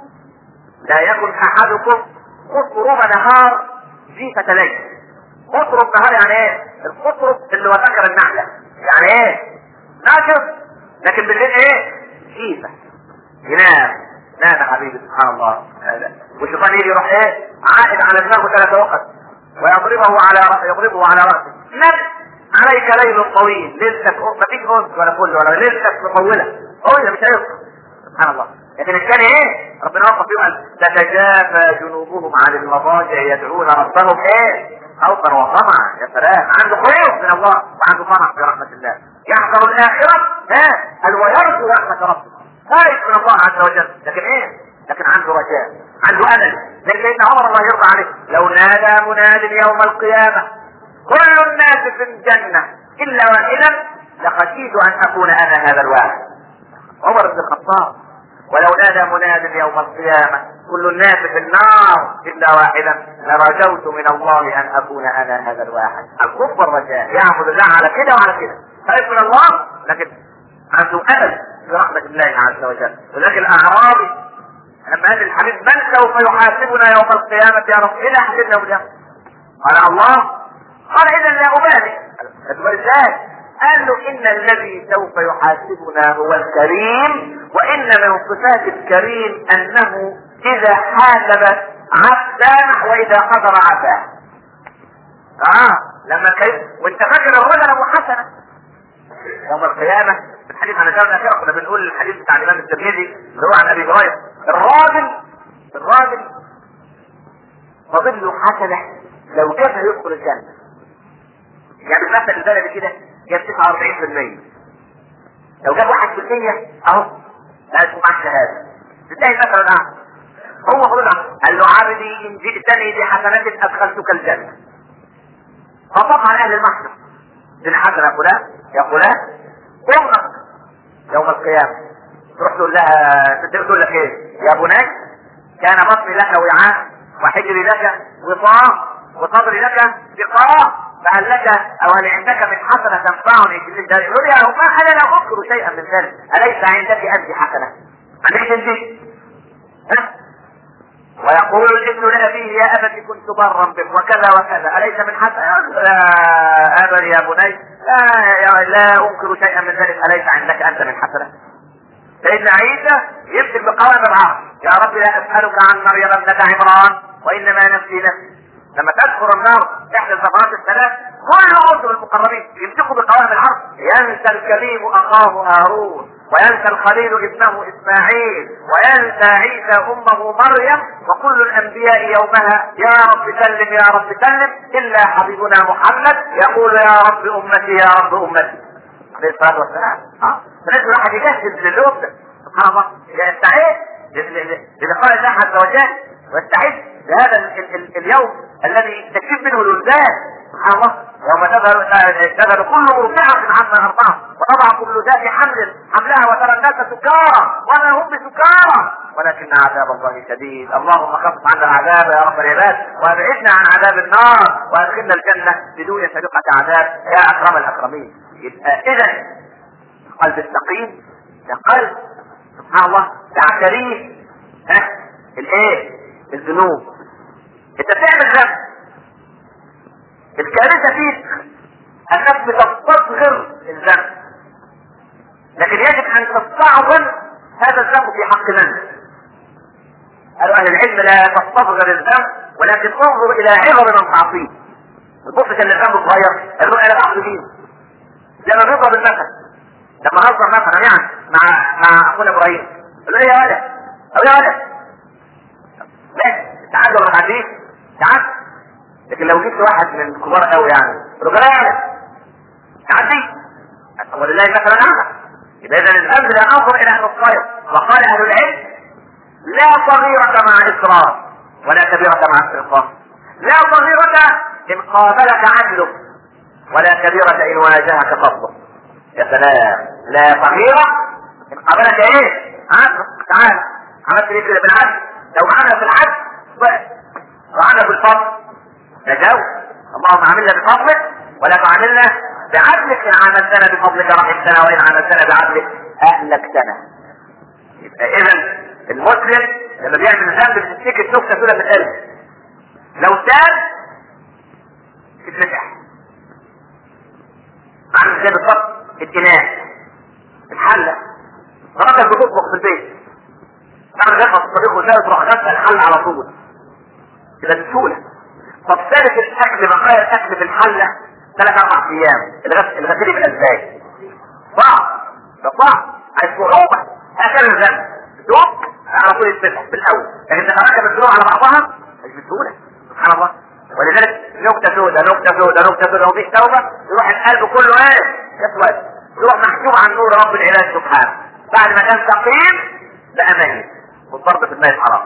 Speaker 1: لا يكن احدكم قطرب نهار جيفة ليل قطرب نهار يعني ايه؟ القطرب اللي هو ذكر النحله يعني ايه ناشف لكن بالليل ايه جيفة ينام نام يا حبيبي سبحان الله والشيطان يجي يروح ايه عائد على دماغه ثلاثة وقت ويضربه على رأسه يضربه على رأسه نم عليك ليل طويل ليلتك ما فيش انس ولا كل ولا ليلتك مطولة طويلة مش هيصحى سبحان الله لكن الثاني ايه ربنا وقف فيهم قال تتجافى جنوبهم عن المضاجع يدعون ربهم ايه خوفا وطمعا يا سلام عنده خوف من الله وعنده طمع في رحمة الله يحذر الآخرة ها قال ويرجو رحمة ربه خايف من الله عز وجل لكن ايه لكن عنده رجاء عنده امل لان سيدنا عمر الله يرضى عليه لو نادى مناد يوم القيامة كل الناس في الجنة الا واحدا لخشيت ان اكون انا هذا الواحد عمر بن الخطاب ولو نادى مناد يوم القيامة كل الناس في النار إلا واحدا لرجوت من الله أن أكون أنا هذا الواحد الخوف والرجاء يعبد الله على كده وعلى كده خايف من الله لكن عنده أمل برحمة الله عز وجل ولكن الأعرابي لما قال الحبيب من سوف يحاسبنا يوم القيامة يا رب إيه حسبنا يوم القيامة؟ قال الله قال إذا لا أبالي قال ازاي؟ قال له ان الذي سوف يحاسبنا هو الكريم وان من صفات الكريم انه اذا حاسب عبدا واذا قدر عباه اه لما كيف وانت فاكر الرجل ابو حسنه يوم القيامه في الحديث عن الجنه الاخيره كنا بنقول الحديث بتاع الامام الترمذي اللي هو عن ابي هريره الراجل الراجل فاضل له حسنه لو جابها يدخل الجنه يعني المثل البلدي كده جاب 49% لو جاب 1% اهو لا اسمه معاه شهاده تلاقي مثلا ده هو هو قال له عبدي ان جئتني بحسنات ادخلتك الجنه فطبعا اهل المحشر دي الحسنه يا فلان يا فلان امك يوم القيامه تروح تقول لها تقول لك ايه يا بني كان بطني لك وعاء وحجري لك وطاء وصدري لك سقاء فهل لك او هل عندك من حسنه تنفعني في ذلك يقول يا ما انا لا اذكر شيئا من ذلك اليس عندك انت حسنه عندك انت ها ويقول الابن لابيه يا ابت كنت برا بك وكذا وكذا اليس من حسنه يا ابا يا بني لا لا انكر شيئا من ذلك اليس عندك انت من حسنه سيدنا عيسى يمسك بقوائم العرش يا رب لا اسالك عن مريم ابنه عمران وانما نفسي نفسي لما تدخل النار احدى الزفرات الثلاث كل رسل المقربين يمسكوا بقوائم العرش ينسى الكريم اخاه هارون وينسى الخليل ابنه اسماعيل وينسى عيسى امه مريم وكل الانبياء يومها يا رب سلم يا رب سلم الا حبيبنا محمد يقول يا رب امتي يا رب امتي عليه الصلاه والسلام اه فلازم الواحد يجهز لليوم ده سبحان الله يستعد للقاء الله عز وجل ويستعد لهذا ال- ال- اليوم الذي تكيب منه الولدان سبحان الله يوم تذهل تذهل كل مرضعة عما أرضعت وتضع كل ذات حمل حملها وترى الناس سكارى وما هم بسكارى ولكن عذاب الله شديد اللهم خفف عنا العذاب يا رب العباد وابعدنا عن عذاب النار وادخلنا الجنة بدون سابقة عذاب يا أكرم الأكرمين يبقى إذا قلب السقيم ده قلب سبحان الله تعتريه ها الايه الذنوب انت بتعمل ذنب الكارثه فيك انك بتستصغر الذنب لكن يجب ان تستعظم هذا الذنب في حق من قالوا اهل العلم لا تستصغر الذنب ولكن انظر الى عظم من تعصيه ما تبصش ان الذنب صغير الرؤيا لا تعصي فيه لما نضرب المثل لما هزر مثلا يعني مع مع اخونا ابراهيم قال له ايه يا ولد او يا ولد ماشي تعال ولا تعديش تعال لكن لو جبت واحد من كبار قوي يعني قال له يا ولد تعدي ولله مثلا اعلى يبقى اذا الذنب لا انظر الى انه صغير وقال اهل العلم لا صغيرة مع اصرار ولا كبيرة مع استغفار لا صغيرة ان قابلك عدلك ولا كبيرة ان واجهك فضلك يا سلام لا صغيرة ان قابلك ايه ها تعال عملت ليه كده بالعدل لو عمل بالعدل وعمل بالفضل نجاوب اللهم عاملنا بفضلك ولا تعاملنا بعدلك ان عاملتنا بفضلك رحمتنا وان عاملتنا بعدلك اهلكتنا يبقى اذا المسلم لما بيعمل ذنب بتفتكر نكته كده في القلب لو تاب تتمسح عامل زي بالظبط الاناء الحله راجل بتطبخ في البيت تعمل غرفه في الطريق وتلاقي تروح غسل الحله على طول كده بسهوله طب ثالث الاكل بقايا الاكل في الحله ثلاث اربع ايام الغسل الغسيل يبقى ازاي؟ صعب ده صعب عايز صعوبه هكذا الذنب دوب على طول يتفتح بالاول لكن اذا ركب الدروع على بعضها مش بسهوله سبحان الله ولذلك نكته سوداء نكته سوداء نكته سوداء وفيه توبه يروح القلب كله ايه؟ يسود يروح محجوب عن نور رب العباد سبحانه بعد ما كان ثقيل بقى ميت والضرب في الميت حرام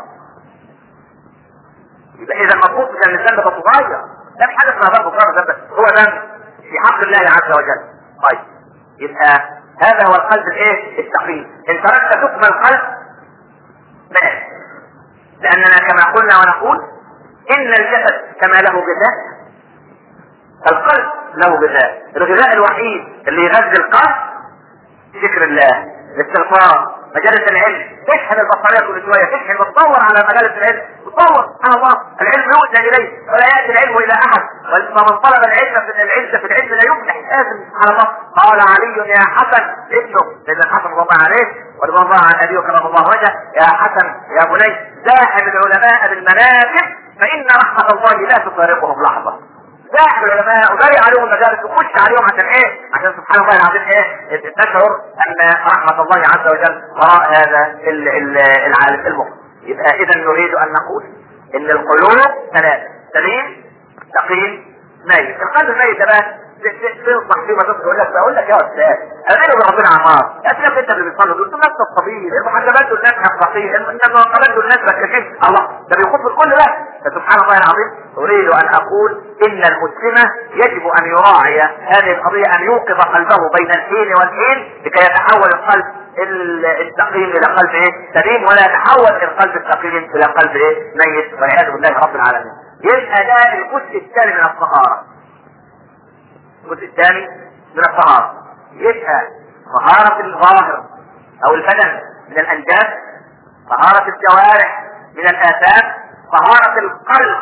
Speaker 1: يبقى اذا المفروض ان الذنب ده صغير ده مش حاجه اسمها ضرب صغير ذنب هو ذنب في حق الله عز وجل طيب يبقى هذا هو القلب الايه التقييم ان تركت حكم القلب مات لاننا كما قلنا ونقول ان الجسد كما له غذاء القلب له غذاء الغذاء الوحيد اللي يغذي القلب ذكر الله الاستغفار مجالس العلم تشحن البصرية كل شوية تشحن وتدور على مجالس العلم تدور سبحان الله العلم يؤتى إليه ولا يأتي العلم إلى أحد ومن طلب العلم في العلم في العلم لا يفلح لازم سبحان الله قال علي يا حسن ابنه سيدنا الحسن رضي الله عليه ورضي الله عن أبيه وكرم الله وجهه يا حسن يا بني زاحم العلماء بالمناكب فإن رحمة الله لا تفارقهم لحظة زاحم العلماء وداري عليهم المجالس وخش عليهم عشان ايه؟ عشان سبحان الله العظيم ايه؟ تشعر ان رحمة الله عز وجل وراء هذا ال- ال- العالم المخلص. يبقى اذا نريد ان نقول ان القلوب ثلاثة سليم ثقيل ميت القلب الميت ده بقى تنصح فيه ما تقول لك بقول لك يا استاذ انا ربنا عمار يا سلام انت اللي بتصلي دول الناس الطبيب المحجبات دول ناس حقيقية المنقبات دول ناس بكاشين الله ده بيخف الكل ده فسبحان الله العظيم اريد ان اقول ان المسلم يجب ان يراعي هذه القضية ان يوقظ قلبه بين الحين والحين لكي يتحول القلب السقيم الى قلب ايه سليم ولا يتحول القلب السقيم الى قلب ايه ميت والعياذ بالله رب العالمين يبقى ده الجزء الثاني من الطهارة الجزء الثاني من الطهارة يبقى طهارة الظاهر او البدن من الانجاز طهارة الجوارح من الآثام طهارة القلب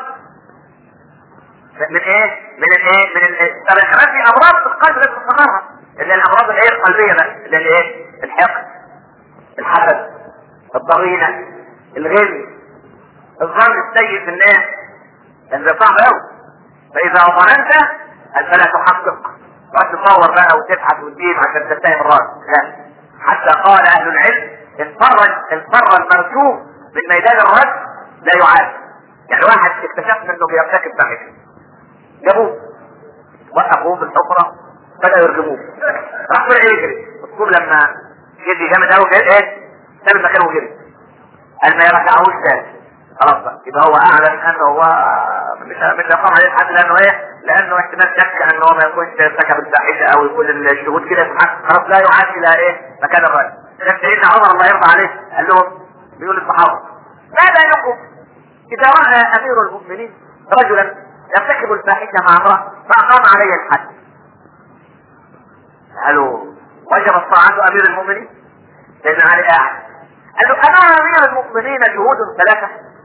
Speaker 1: من ايه؟ من الايه؟ من ال- طب الحاجات دي امراض في القلب لازم تطهرها اللي هي الامراض الايه القلبيه بقى اللي هي ايه؟ الحقد الحسد الضغينه الغل الظن السيء في الناس لان ده صعب قوي فاذا ظننت فلا تحقق تقعد تدور بقى وتبحث وتجيب عشان تتهم الراس لا حد حتى قال اهل العلم ان فرج ان فر المركوب من ميدان الرد لا يعاد يعني واحد اكتشفنا انه بيرتكب فاحشه جابوه وقفوه في الحفره بدأوا يرجموه راح طلع يجري الطول لما جدي جامد قوي ايه ساب المكان وجري قال ما يرجعوش تاني خلاص بقى يبقى هو اعلن انه هو مش مش هيقام عليه الحد لانه ايه؟ لانه احتمال شك ان هو ما يكونش ارتكب الفاحشه او يكون الشهود كده خلاص لا يعاد الى ايه؟ مكان الرجل. كان سيدنا عمر الله يرضى عليه قال لهم بيقول للصحابه ماذا لكم اذا راى امير المؤمنين رجلا يرتكب الفاحشه مع امراه فاقام عليه الحد. قالوا وجب الطاعه امير المؤمنين؟ سيدنا علي قاعد قال له انا امير المؤمنين شهود ثلاثه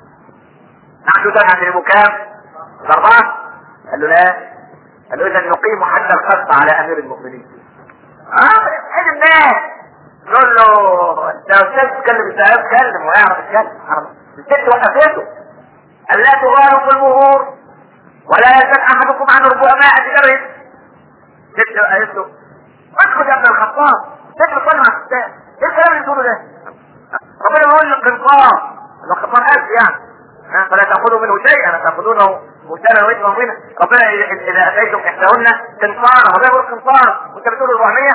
Speaker 1: نحن سبعة من المكام أربعة قال له لا قال له إذا نقيم حتى القصد على أمير المؤمنين اه حد الناس نقول له انت استاذ تتكلم انت تتكلم ويعرف يتكلم الست وقفته قال لا تغالوا في المهور ولا يسال احدكم عن ربوع ماء تجرد ست قالت له ادخل يا ابن الخطاب ست صلي مع الستات ايه الكلام اللي بتقوله ده؟ ربنا بيقول لك قنطار الخطاب قاسي يعني فلا تاخذوا منه شيئا تاخذونه بهتانا واثما مبينا ربنا اذا اتيتم احداهن قنطارا ربنا يقول قنطارا وانت بتقول 400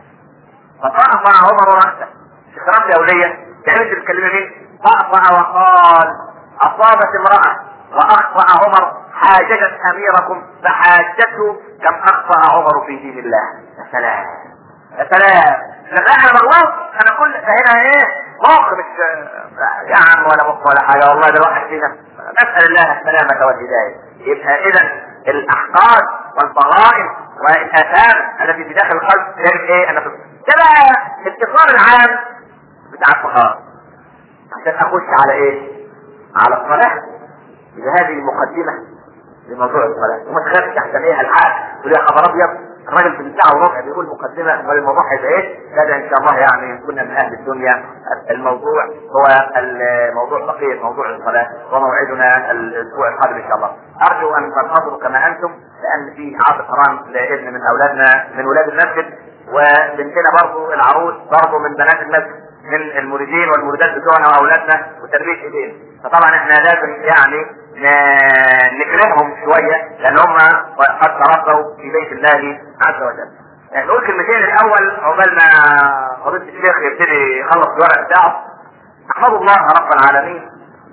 Speaker 1: فطرفع عمر راسه شكرا يا اوليه يعني انت بتكلمي مين؟ طرفع وقال اصابت امراه واخطا عمر حاججت اميركم فحاجته كم اخطا عمر في دين الله يا سلام يا سلام لا انا مغلوط انا كل هنا ايه مخ مش يا عم ولا مخ ولا حاجه والله ده واحد فينا نسال الله السلامه والهدايه يبقى اذا الاحقاد والضغائن والاثام التي في داخل القلب يجب ايه ان ده بقى الاتصال العام بتاع الفقهاء عشان اخش على ايه؟ على الصلاه اذا هذه المقدمه لموضوع الصلاه وما تخافش احسن ايه الحق تقول يا خبر ابيض الراجل في الساعة وربع بيقول مقدمة والموضوع هيبقى ايه؟ هذا ان شاء الله يعني كنا من اهل الدنيا الموضوع هو الموضوع بقية موضوع الصلاة وموعدنا الاسبوع القادم ان شاء الله. ارجو ان تنتظروا كما انتم لان في عاطف حرام لابن من اولادنا من ولاد المسجد وبنتنا برضو العروس برضو من بنات المسجد من المريدين والمريدات بتوعنا واولادنا وتربيه ايدين فطبعا احنا لازم يعني نكرمهم شويه لان هم قد تربوا في بيت الله عز وجل. يعني نقول كلمتين الاول عقبال ما فضيله الشيخ يبتدي يخلص الورق بتاعه. احمد الله رب العالمين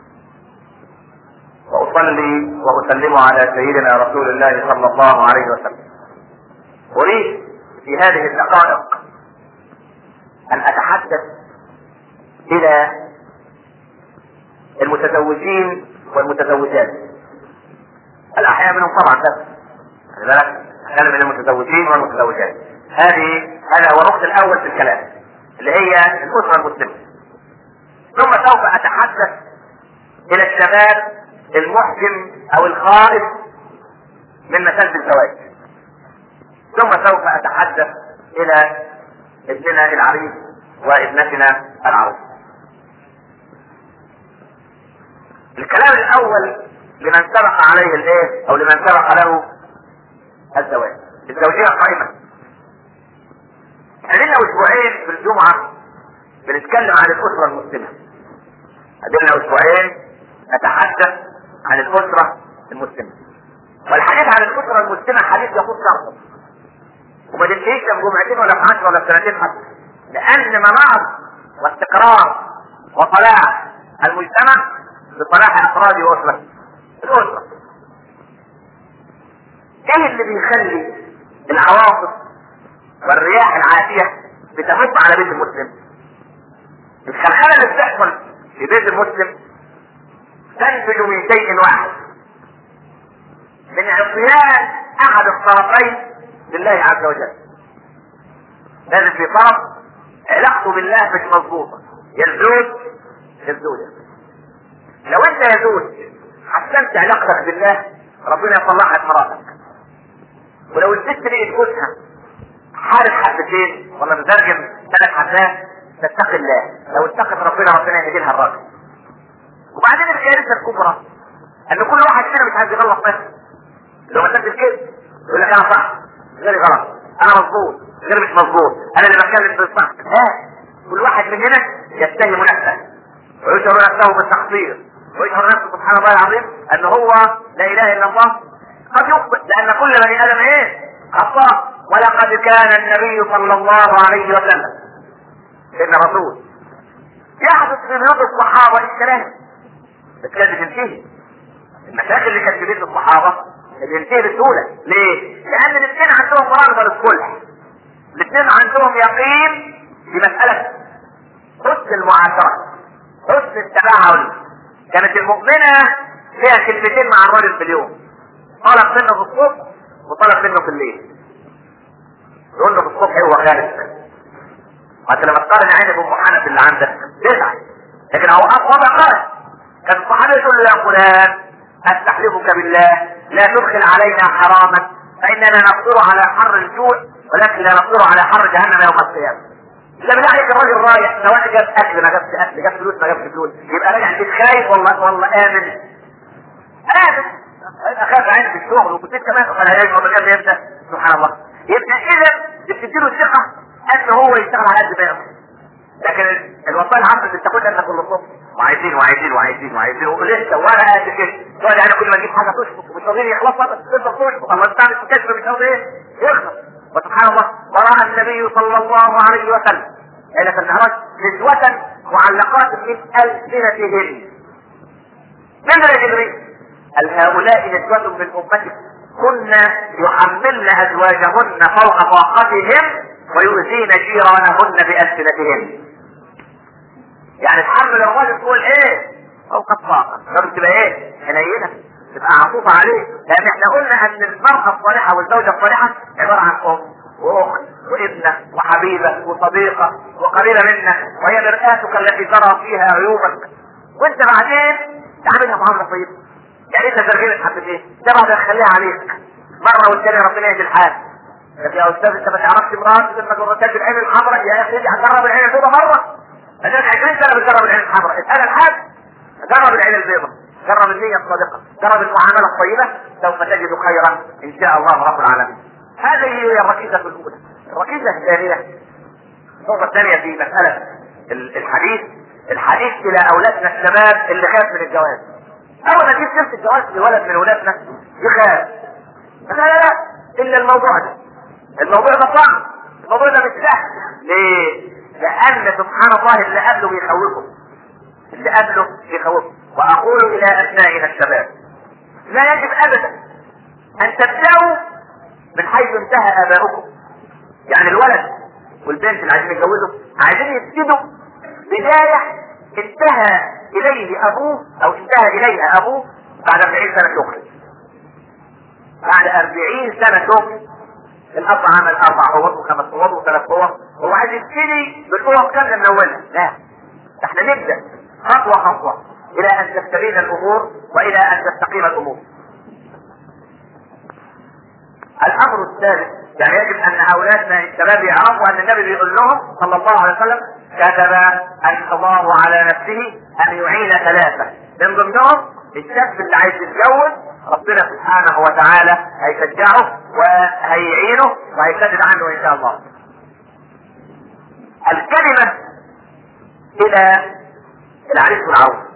Speaker 1: واصلي واسلم على سيدنا رسول الله صلى الله عليه وسلم. اريد في هذه الدقائق ان اتحدث الى المتزوجين والمتزوجات الاحياء منهم طبعا بس خلي بالك اتكلم من المتزوجين والمتزوجات هذه هذا هو النقطة الأول في الكلام اللي هي الأسرة المسلمة ثم سوف أتحدث إلى الشباب المحجم أو الخائف من مسألة الزواج ثم سوف أتحدث إلى ابننا العريس وابنتنا العروس الكلام الاول لمن سبق عليه الايه او لمن سبق له الزواج الزوجيه قائمه احنا لنا اسبوعين في الجمعه بنتكلم عن الاسره المسلمه لنا اسبوعين نتحدث عن الاسره المسلمه والحديث عن الاسره المسلمه حديث يخص شرطا وما تنتهيش في جمعتين ولا في 10 ولا في سنتين حتى لان مناط واستقرار وصلاح المجتمع بصلاح افراد واسره الاسره ايه اللي بيخلي العواصف والرياح العاتيه بتهب على بيت المسلم الخلخله اللي بتحصل في بيت المسلم تنتج من شيء واحد من عصيان احد الطرفين لله عز وجل لازم في طرف علاقته بالله مش مظبوطه يا الزوج يا الزوجه لو انت يا زوج حسنت علاقتك بالله ربنا يصلح لك مراتك ولو الست لقيت جوزها حارس حبتين ولا مترجم ثلاث حبات تتقي الله لو اتقت ربنا ربنا يهدي لها الراجل وبعدين الكارثه الكبرى ان كل واحد فينا مش عايز يغلط نفسه لو ما تنزل كده يقول لك انا صح غيري غلط انا مظبوط غير مش مظبوط انا اللي بتكلم بالصح لا كل واحد مننا يتهم نفسه ويشعر نفسه بالتقصير ويشعر نفسه سبحان الله العظيم ان هو لا اله الا الله قد يخطئ لان كل بني ادم ايه خطاء ولقد كان النبي صلى الله عليه وسلم ان رسول يحدث في بيوت الصحابه الكلام بس كانت تنتهي المشاكل اللي كانت في بيت الصحابه بتنتهي بسهوله ليه؟ لان الاثنين عندهم مراقبه للصلح الاثنين عندهم يقين في مساله حسن المعاشره حسن التفاعل كانت المؤمنه فيها كلمتين مع الراجل في اليوم طلب منه في الصبح وطلب منه في الليل يقول له في الصبح هو خارج وانت لما تقارن عينك بام حنف اللي عندك تزعل لكن هو وضع خارج كان الصحابي يقول له يا فلان استحلفك بالله لا تدخل علينا حراما فاننا نصبر على حر الجوع ولكن لا نصبر على حر جهنم يوم القيامه لا بالله عليك الراجل رايح سواء جاب اكل ما جابش اكل جاب فلوس ما جابش فلوس يبقى راجع البيت خايف والله والله امن امن اخاف عين في الشغل وكنت كمان ولا هيجي ولا جاب امتى سبحان الله يبقى اذا بتديله ثقه ان هو يشتغل على قد ما يقدر لكن الوصايا العامة اللي بتاخدها انت كل الصبح وعايزين وعايزين وعايزين وعايزين ولسه وانا قد كده تقعد يعني كل ما تجيب حاجه تشفط ومش راضيين يخلصها بس تفضل تشفط الله بتاع الكشف مش راضي ايه يخلص وسبحان الله وراى النبي صلى الله عليه وسلم ليلة النهار نسوة معلقات من ألسنتهن نزل جبريل قال هؤلاء نسوة من أمتك كن يحملن أزواجهن فوق طاقتهم ويؤذين جيرانهن بألسنتهن يعني تحمل الراجل تقول ايه فوق الطاقة لازم تبقى ايه حنينة تبقى عطوفة عليه لان احنا قلنا ان المرأة الصالحة والزوجة الصالحة عبارة عن ام واخت وابنة وحبيبة وصديقة وقريبة منك وهي مرآتك التي ترى فيها عيوبك وانت بعدين تعملها معاملة طيبة يعني انت زرقين حبتين تبعد تخليها عليك مرة والتانية ربنا يهدي الحال يا استاذ انت ما تعرفش مراتك انك مرتاج العين الحمراء يا اخي هتجرب العين البيضاء مرة انا 20 سنه بتجرب العين الحمراء اسال الحاج جرب العين البيضاء جرب النية الصادقة جرب المعاملة الطيبة سوف تجد خيرا ان شاء الله رب العالمين هذه هي الركيزة الاولى الركيزة الثانية النقطة الثانية في مسألة الحديث الحديث الى اولادنا الشباب اللي خاف من الجواز اول ما تجيب سيرة الجواز لولد من ولادنا يخاف لا لا لا الا الموضوع ده الموضوع ده صعب الموضوع ده مش سهل ليه؟ لأن سبحان الله اللي قبله بيخوفه اللي قبله بيخوفه وأقول إلى أبنائنا الشباب لا يجب أبدا أن تبدأوا من حيث انتهى آباؤكم يعني الولد والبنت اللي عايزين يتجوزوا عايزين يبتدوا بداية انتهى إليه أبوه أو انتهى إليها أبوه بعد 40 سنة شغل بعد 40 سنة شغل الاب عمل اربع اوض وخمس اوض وثلاث اوض هو عايز يبتدي بالاوض كامله من اولها لا ده احنا نبدا خطوه خطوه الى ان تستبين الامور والى ان تستقيم الامور الامر الثالث يعني يجب ان اولادنا الشباب يعرفوا ان النبي بيقول لهم صلى الله عليه وسلم كتب الله على نفسه ان يعين ثلاثه من ضمنهم الشاب اللي عايز يتجوز ربنا سبحانه وتعالى هيشجعه وهيعينه وهيسدد عنه ان شاء الله الكلمة الى العريس والعروس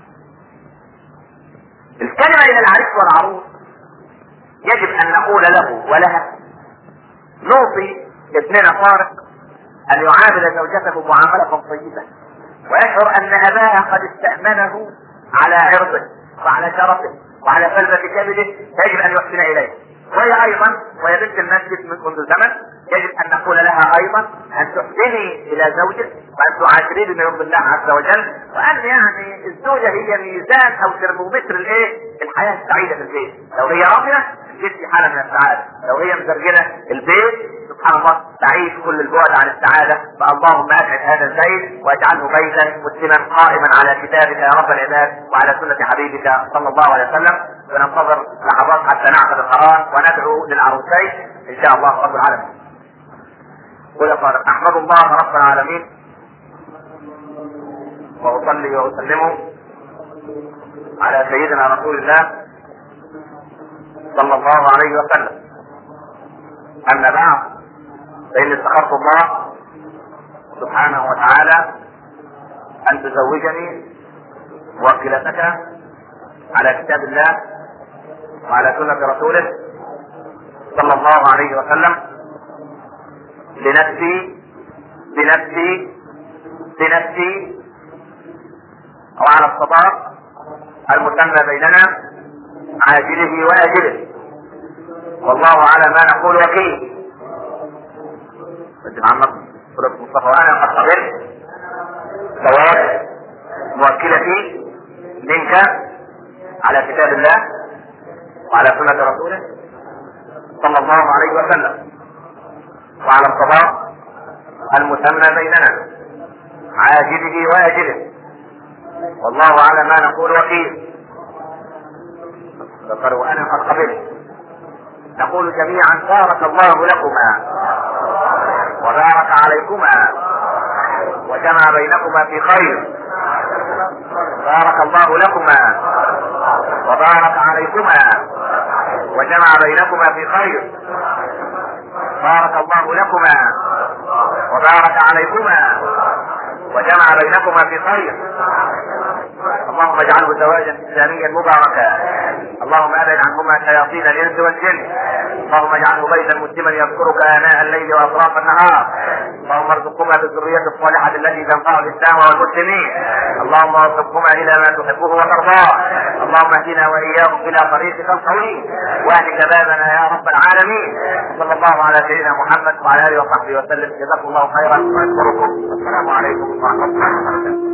Speaker 1: الكلمة الى العريس والعروس يجب ان نقول له ولها نوصي ابننا طارق ان يعامل زوجته معاملة طيبة ويشعر ان اباها قد استأمنه على عرضه وعلى شرفه وعلى فلذة كبده فيجب ان يحسن اليه وهي ايضا وهي بنت المسجد من منذ زمن يجب ان نقول لها ايضا ان تحسني الى زوجك وان تعاشريه بما يرضي الله عز وجل وان يعني الزوجه هي ميزان او ترمومتر الايه؟ الحياه السعيده في البيت لو هي راضيه البيت في حاله من السعاده لو هي مزرجنه البيت سبحان الله تعيش كل البعد عن السعاده فاللهم اسعد هذا البيت واجعله بيتا مسلما قائما على كتابك يا رب العباد وعلى سنه حبيبك صلى الله عليه وسلم وننتظر لحظات حتى نعقد القرار وندعو للعروسين ان شاء الله رب العالمين. قل قال احمد الله رب العالمين واصلي واسلم على سيدنا رسول الله صلى الله عليه وسلم اما بعد فان استخرت الله سبحانه وتعالى أن تزوجني وكلتك على كتاب الله وعلى سنة رسوله صلى الله عليه وسلم لنفسي بنفسي بنفسي وعلى الصداق المسمى بيننا عاجله واجله والله على ما نقول وكيل قدم عمك سورة مصطفى وانا قد قبلت زواج موكلتي منك على كتاب الله وعلى سنة رسوله صلى الله عليه وسلم وعلى القضاء المسمى بيننا عاجله واجله والله على ما نقول وكيل ذكر وانا قد قبلت نقول جميعا بارك الله لكما وبارك عليكما وجمع بينكما في خير بارك الله لكما وبارك عليكما وجمع بينكما في خير بارك الله لكما وبارك عليكما وجمع بينكما في خير اللهم اجعله زواجا اسلاميا مباركا اللهم ابعد عنهما شياطين الانس والجن اللهم اجعله بيتا مسلما يذكرك اناء الليل واطراف النهار اللهم ارزقهما بالذريه الصالحه التي تنفع الاسلام والمسلمين اللهم وفقهما الى ما تحبه وترضاه اللهم اهدنا واياهم الى طريقك القويم واهل شبابنا يا رب العالمين صلى الله على سيدنا محمد وعلى اله وصحبه وسلم جزاكم الله خيرا واشكركم والسلام عليكم ورحمه الله وبركاته